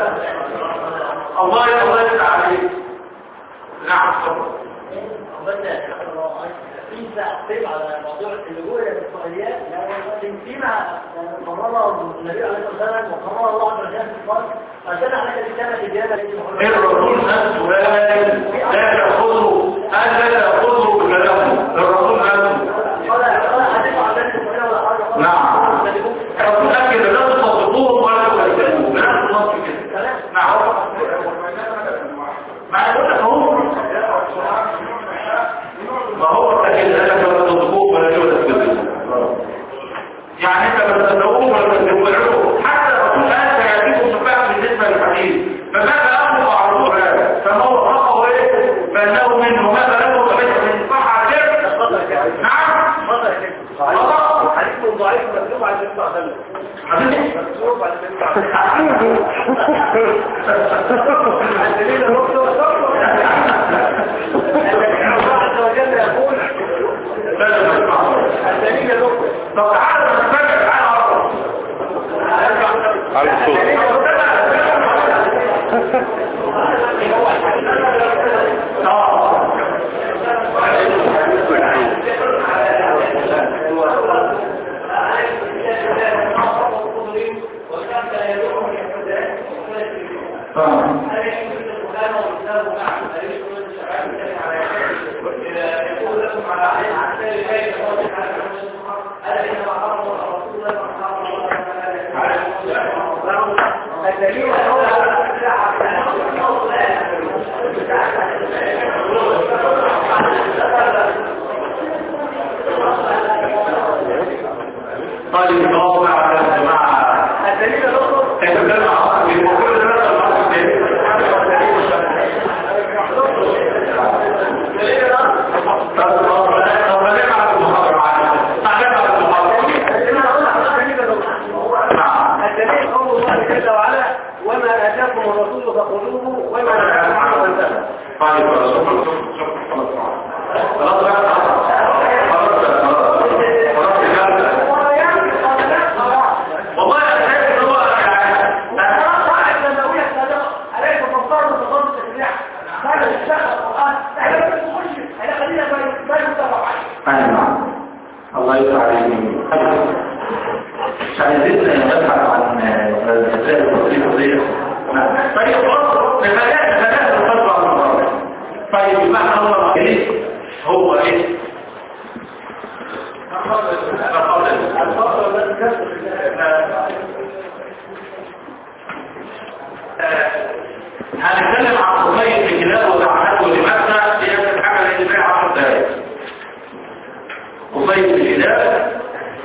الله الله يفتح عليك نعم طبعا بس في تعقيب على موضوع اللجوء الى الاسرائيليات لكن فيما قرره النبي عليه الصلاه والسلام وقرره الله عز وجل في القران فكان عليك كتابه الاجابه الرسول نفسه قال لا تاخذوا هل لا تاخذوا بكلامه الرسول نفسه قال قال حديث عن ذلك الاسرائيليه ولا حاجه نعم الرسول اكد لا تصدقوهم ولا تكذبوهم لا تصدقوا كده نعم ما يقول لك هو ما هو أكد أنك لا تصدقوه ولا تكذبوه يعني أنت لا تصدقوه ولا تكذبوه حتى الرسول قال سيأتيكم شفاعة بالنسبة للحديث فماذا أمر معروف هذا فما هو حقه إيه فإنه منه ماذا له فليس من صحة كيف نعم خطأ حديث ضعيف مكتوب على النبي صلى الله عليه وسلم حديث مكتوب على النبي صلى الله عليه وسلم الدليل الرسول الله عز وجل يقول الدليل الرسول طب تعالى نتفرج تعالى أعرف على الصوت الدليل طيب نقف مع الجماعة الدليل الرسول نتكلم عن كل ده الأرض الدليل قول الله جل وعلا وما اتاكم الرسول فخذوه وما نهاكم عنه فانتهوا طيب خلاص خلاص والله انا شايف ان هو يعني ايوه الله يفتح عليكم مش عايزين نبحث عن الرسائل البسيطه دي طيب خلاص نبقى نبقى نطلع على الموضوع طيب بمعنى الله ايه هو ايه هنتكلم عن قضية الكلاب وتعاملاته لماذا هي تتحمل الانتباه 10 دقائق قضية الكلاب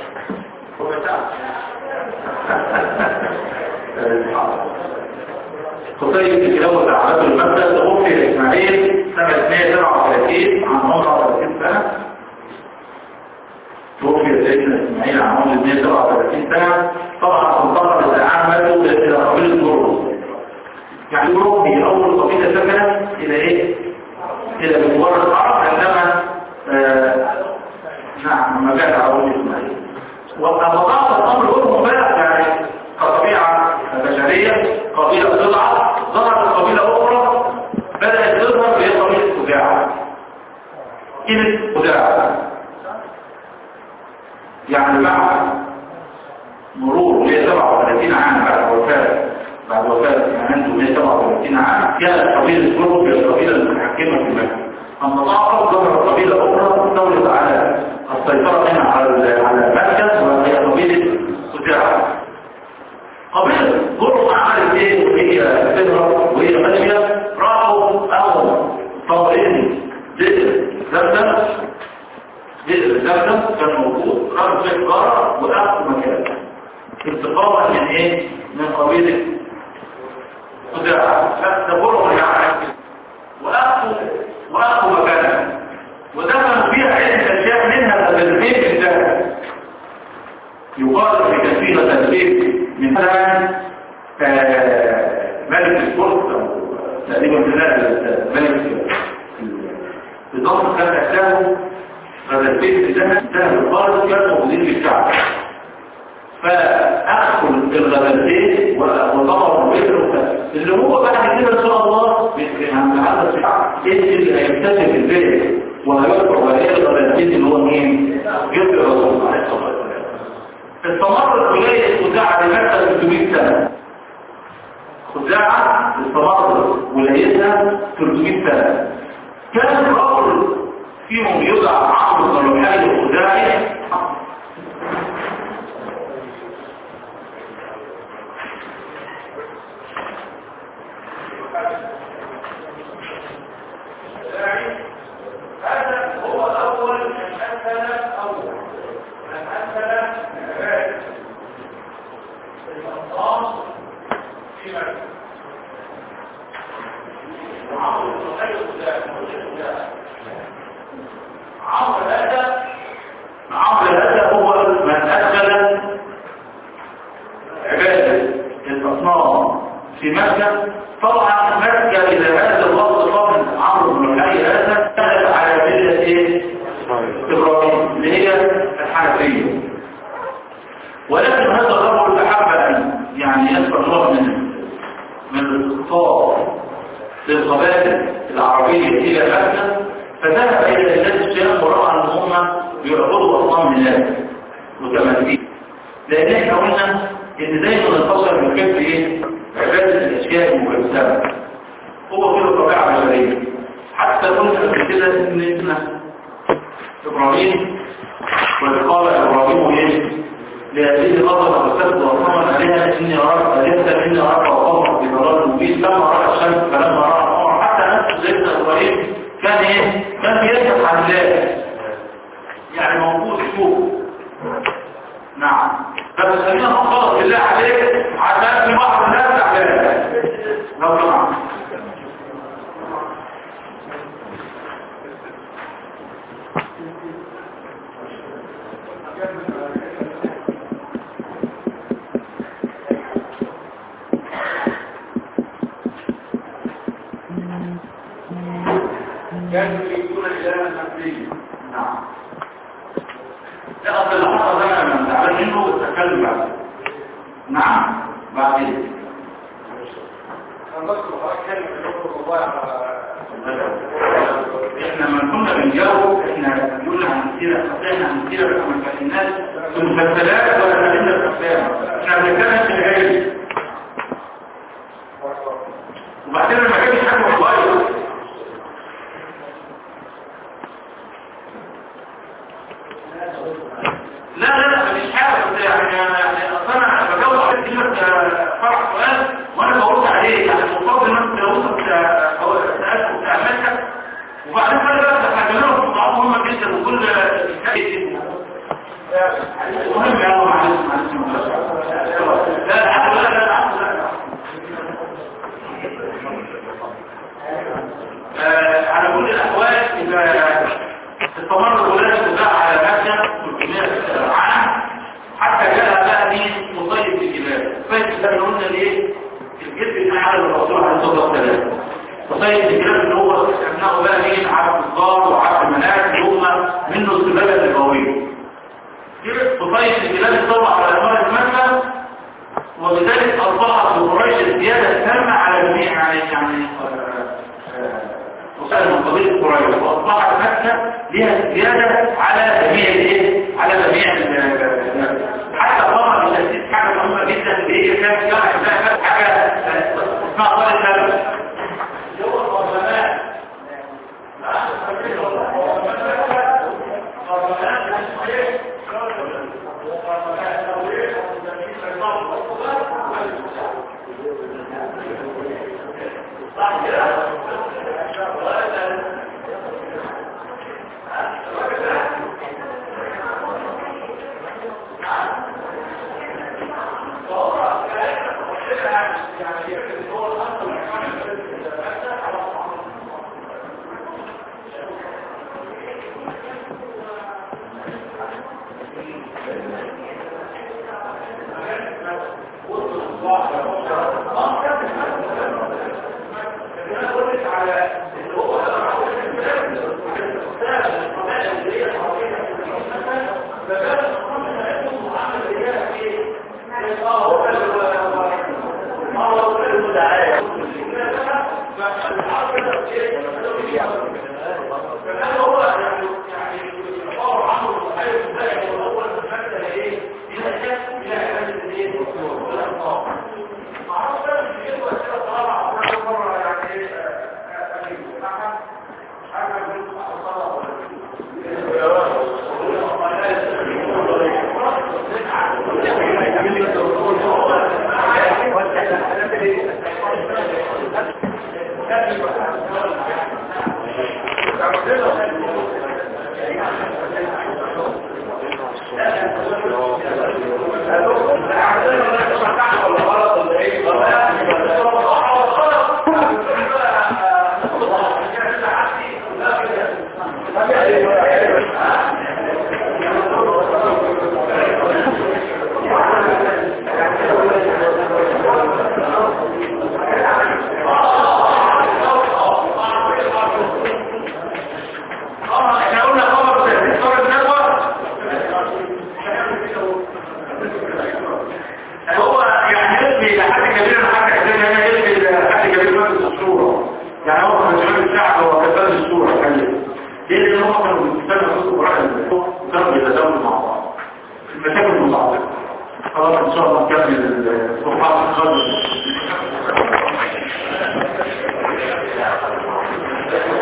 قضية الكلاب وتعاملاته لماذا توفي إسماعيل سنة 137 عن عمر 30 سنة توفي سيدنا إسماعيل عن عمر 137 سنة طبعا انتقل تعامله إلى قبيلة مرقس يعني يوروب هي أول قبيلة سكنت إلى إيه؟ إلى مجوار العرب عندما آه نعم لما جاء عروض إسماعيل وأضاف الأمر غير مبالغ يعني كطبيعة بشرية قبيلة بضعة ظهرت قبيلة أخرى بدأت تظهر هي قبيلة خزاعة كلمة خزاعة يعني بعد مرور 137 عام بعد وفاة بعد وفاة عنده 137 عام كانت قبيلة مرور هي القبيلة المتحكمة في مكة أما ضعفت ظهرت قبيلة أخرى استولت على السيطرة منها على على مكة وهي قبيلة خزاعة قبيلة جرم عملت ايه وهي تهرب وهي ماشية راحوا أول طبعين ذكر زمزم ذكر زمزم كان موجود راحوا في الغارة وأخذوا مكان انتقاما من ايه؟ من قبيلة خزاعة ده جرم يعني وأخذوا وأخذوا مكانها ودفنوا فيها عدة أشياء منها تدريب الذهب يقال في كثير تدريب مثلا آه، ملك الفرس او تقريبا لا ملك بضم كان أساه هذا البيت ده انتهى بالفرد كان موجودين في الشعب فأدخل الغلبتين وطبعا البيت اللي هو بعد كده إن شاء الله عند هذا الشعب إيه اللي هيكتشف البيت وهيطلع وهي الغلبتين اللي هو مين؟ جد الرسول عليه الصلاة والسلام استمر ولاية خزاعة لمكة 300 سنة خزاعة استمر ولايتها 300 سنة كان الرجل فيهم يدعى عمرو بن الحي الخزاعي هذا هو أول من أنزل أول من أنزل عباد الأنصار في مكة وعمرو بن الحي الخزاعي عمرو هذا عمرو هذا هو من أدخل عبادة الأصنام في مكة طبعا مكة إذا هذا الوقت قبل عمرو بن الحي هذا كانت على ملة إيه؟ إبراهيم اللي هي الحنفية ولكن هذا الرجل أحب أن يعني يستطرق من من الاستقطاب للقبائل العربية إلى مكة فذهب إلى بلاد الشام ورأى أن هم بيعبدوا أصنام الله متمثلين لأن احنا قلنا إن دايما البشر بيحب إيه؟ عبادة الأشياء المجسمة هو كده طبيعة بشرية حتى قلنا قبل كده إن ابن إبراهيم وإذ قال إبراهيم إيه؟ لهذه الأرض وسد وصمم عليها إني أراك أليس إني أراك وقومك بضلال مبين لما رأى الشمس فلما رأى القمر حتى نفس سيدنا إبراهيم كان إيه؟ كان بيسأل عن الله يعني موجود فوق نعم بس خلينا نخلص بالله عليك عشان في بعض الناس تعبان لو سمحت كانوا يريدون إلها نفسيا نعم لا أصل اللي حصل ده أنا من تعبان منه والتكلم بعد نعم بعدين فنذكر حضرتك كلمة الحكم الله على احنا ما كنا بنجاوب احنا قلنا عن سيرة احنا عن سيرة ما كلمناش في المسلسلات ولا كلمنا في الافلام احنا بنتكلم في العلم وبعدين لما كانش حاجه والله لا لا لا مش حاجه بس يعني يعني اصل انا بجاوب على كلمه فرح سؤال وانا برد عليه يعني المفروض ان انت لو وصلت او سالت بتاع مكه وبعدين بقى بقى هكلمهم في بعض هم جدا وكل حكايه مهم يا معلش معلش لا لا لا لا لا آه، على كل الأحوال إذا استمر الولاية الدفاع على مكة 300 عام حتى جاء بقى مين مصيب الجبال فايت ده قلنا ليه الجد اللي على الرسول عليه الصلاة والسلام مصيب الجبال اللي هو ابنائه بقى مين عبد الصار وعبد مناف اللي هم منه السبابة القوية مصيب الجبال اتطبع على إمارة مكة وبذلك أصبحت بقريش الزيادة التامة على جميع يعني يعني وسائل من قضية قريش وأصبحت مكة لها زيادة على جميع الايه؟ على جميع ال- حتى طبعا بتأسيس حاجة مهمة جدا اللي هي كانت جامعة كانت حاجة اسمها طالب النبي اللي هو البرلمان حصلوا من كتاب الرسول وراء الكتاب يتزاوجوا مع بعض المشاكل المتعلقة خلاص ان شاء الله نكمل الصفحات القادمة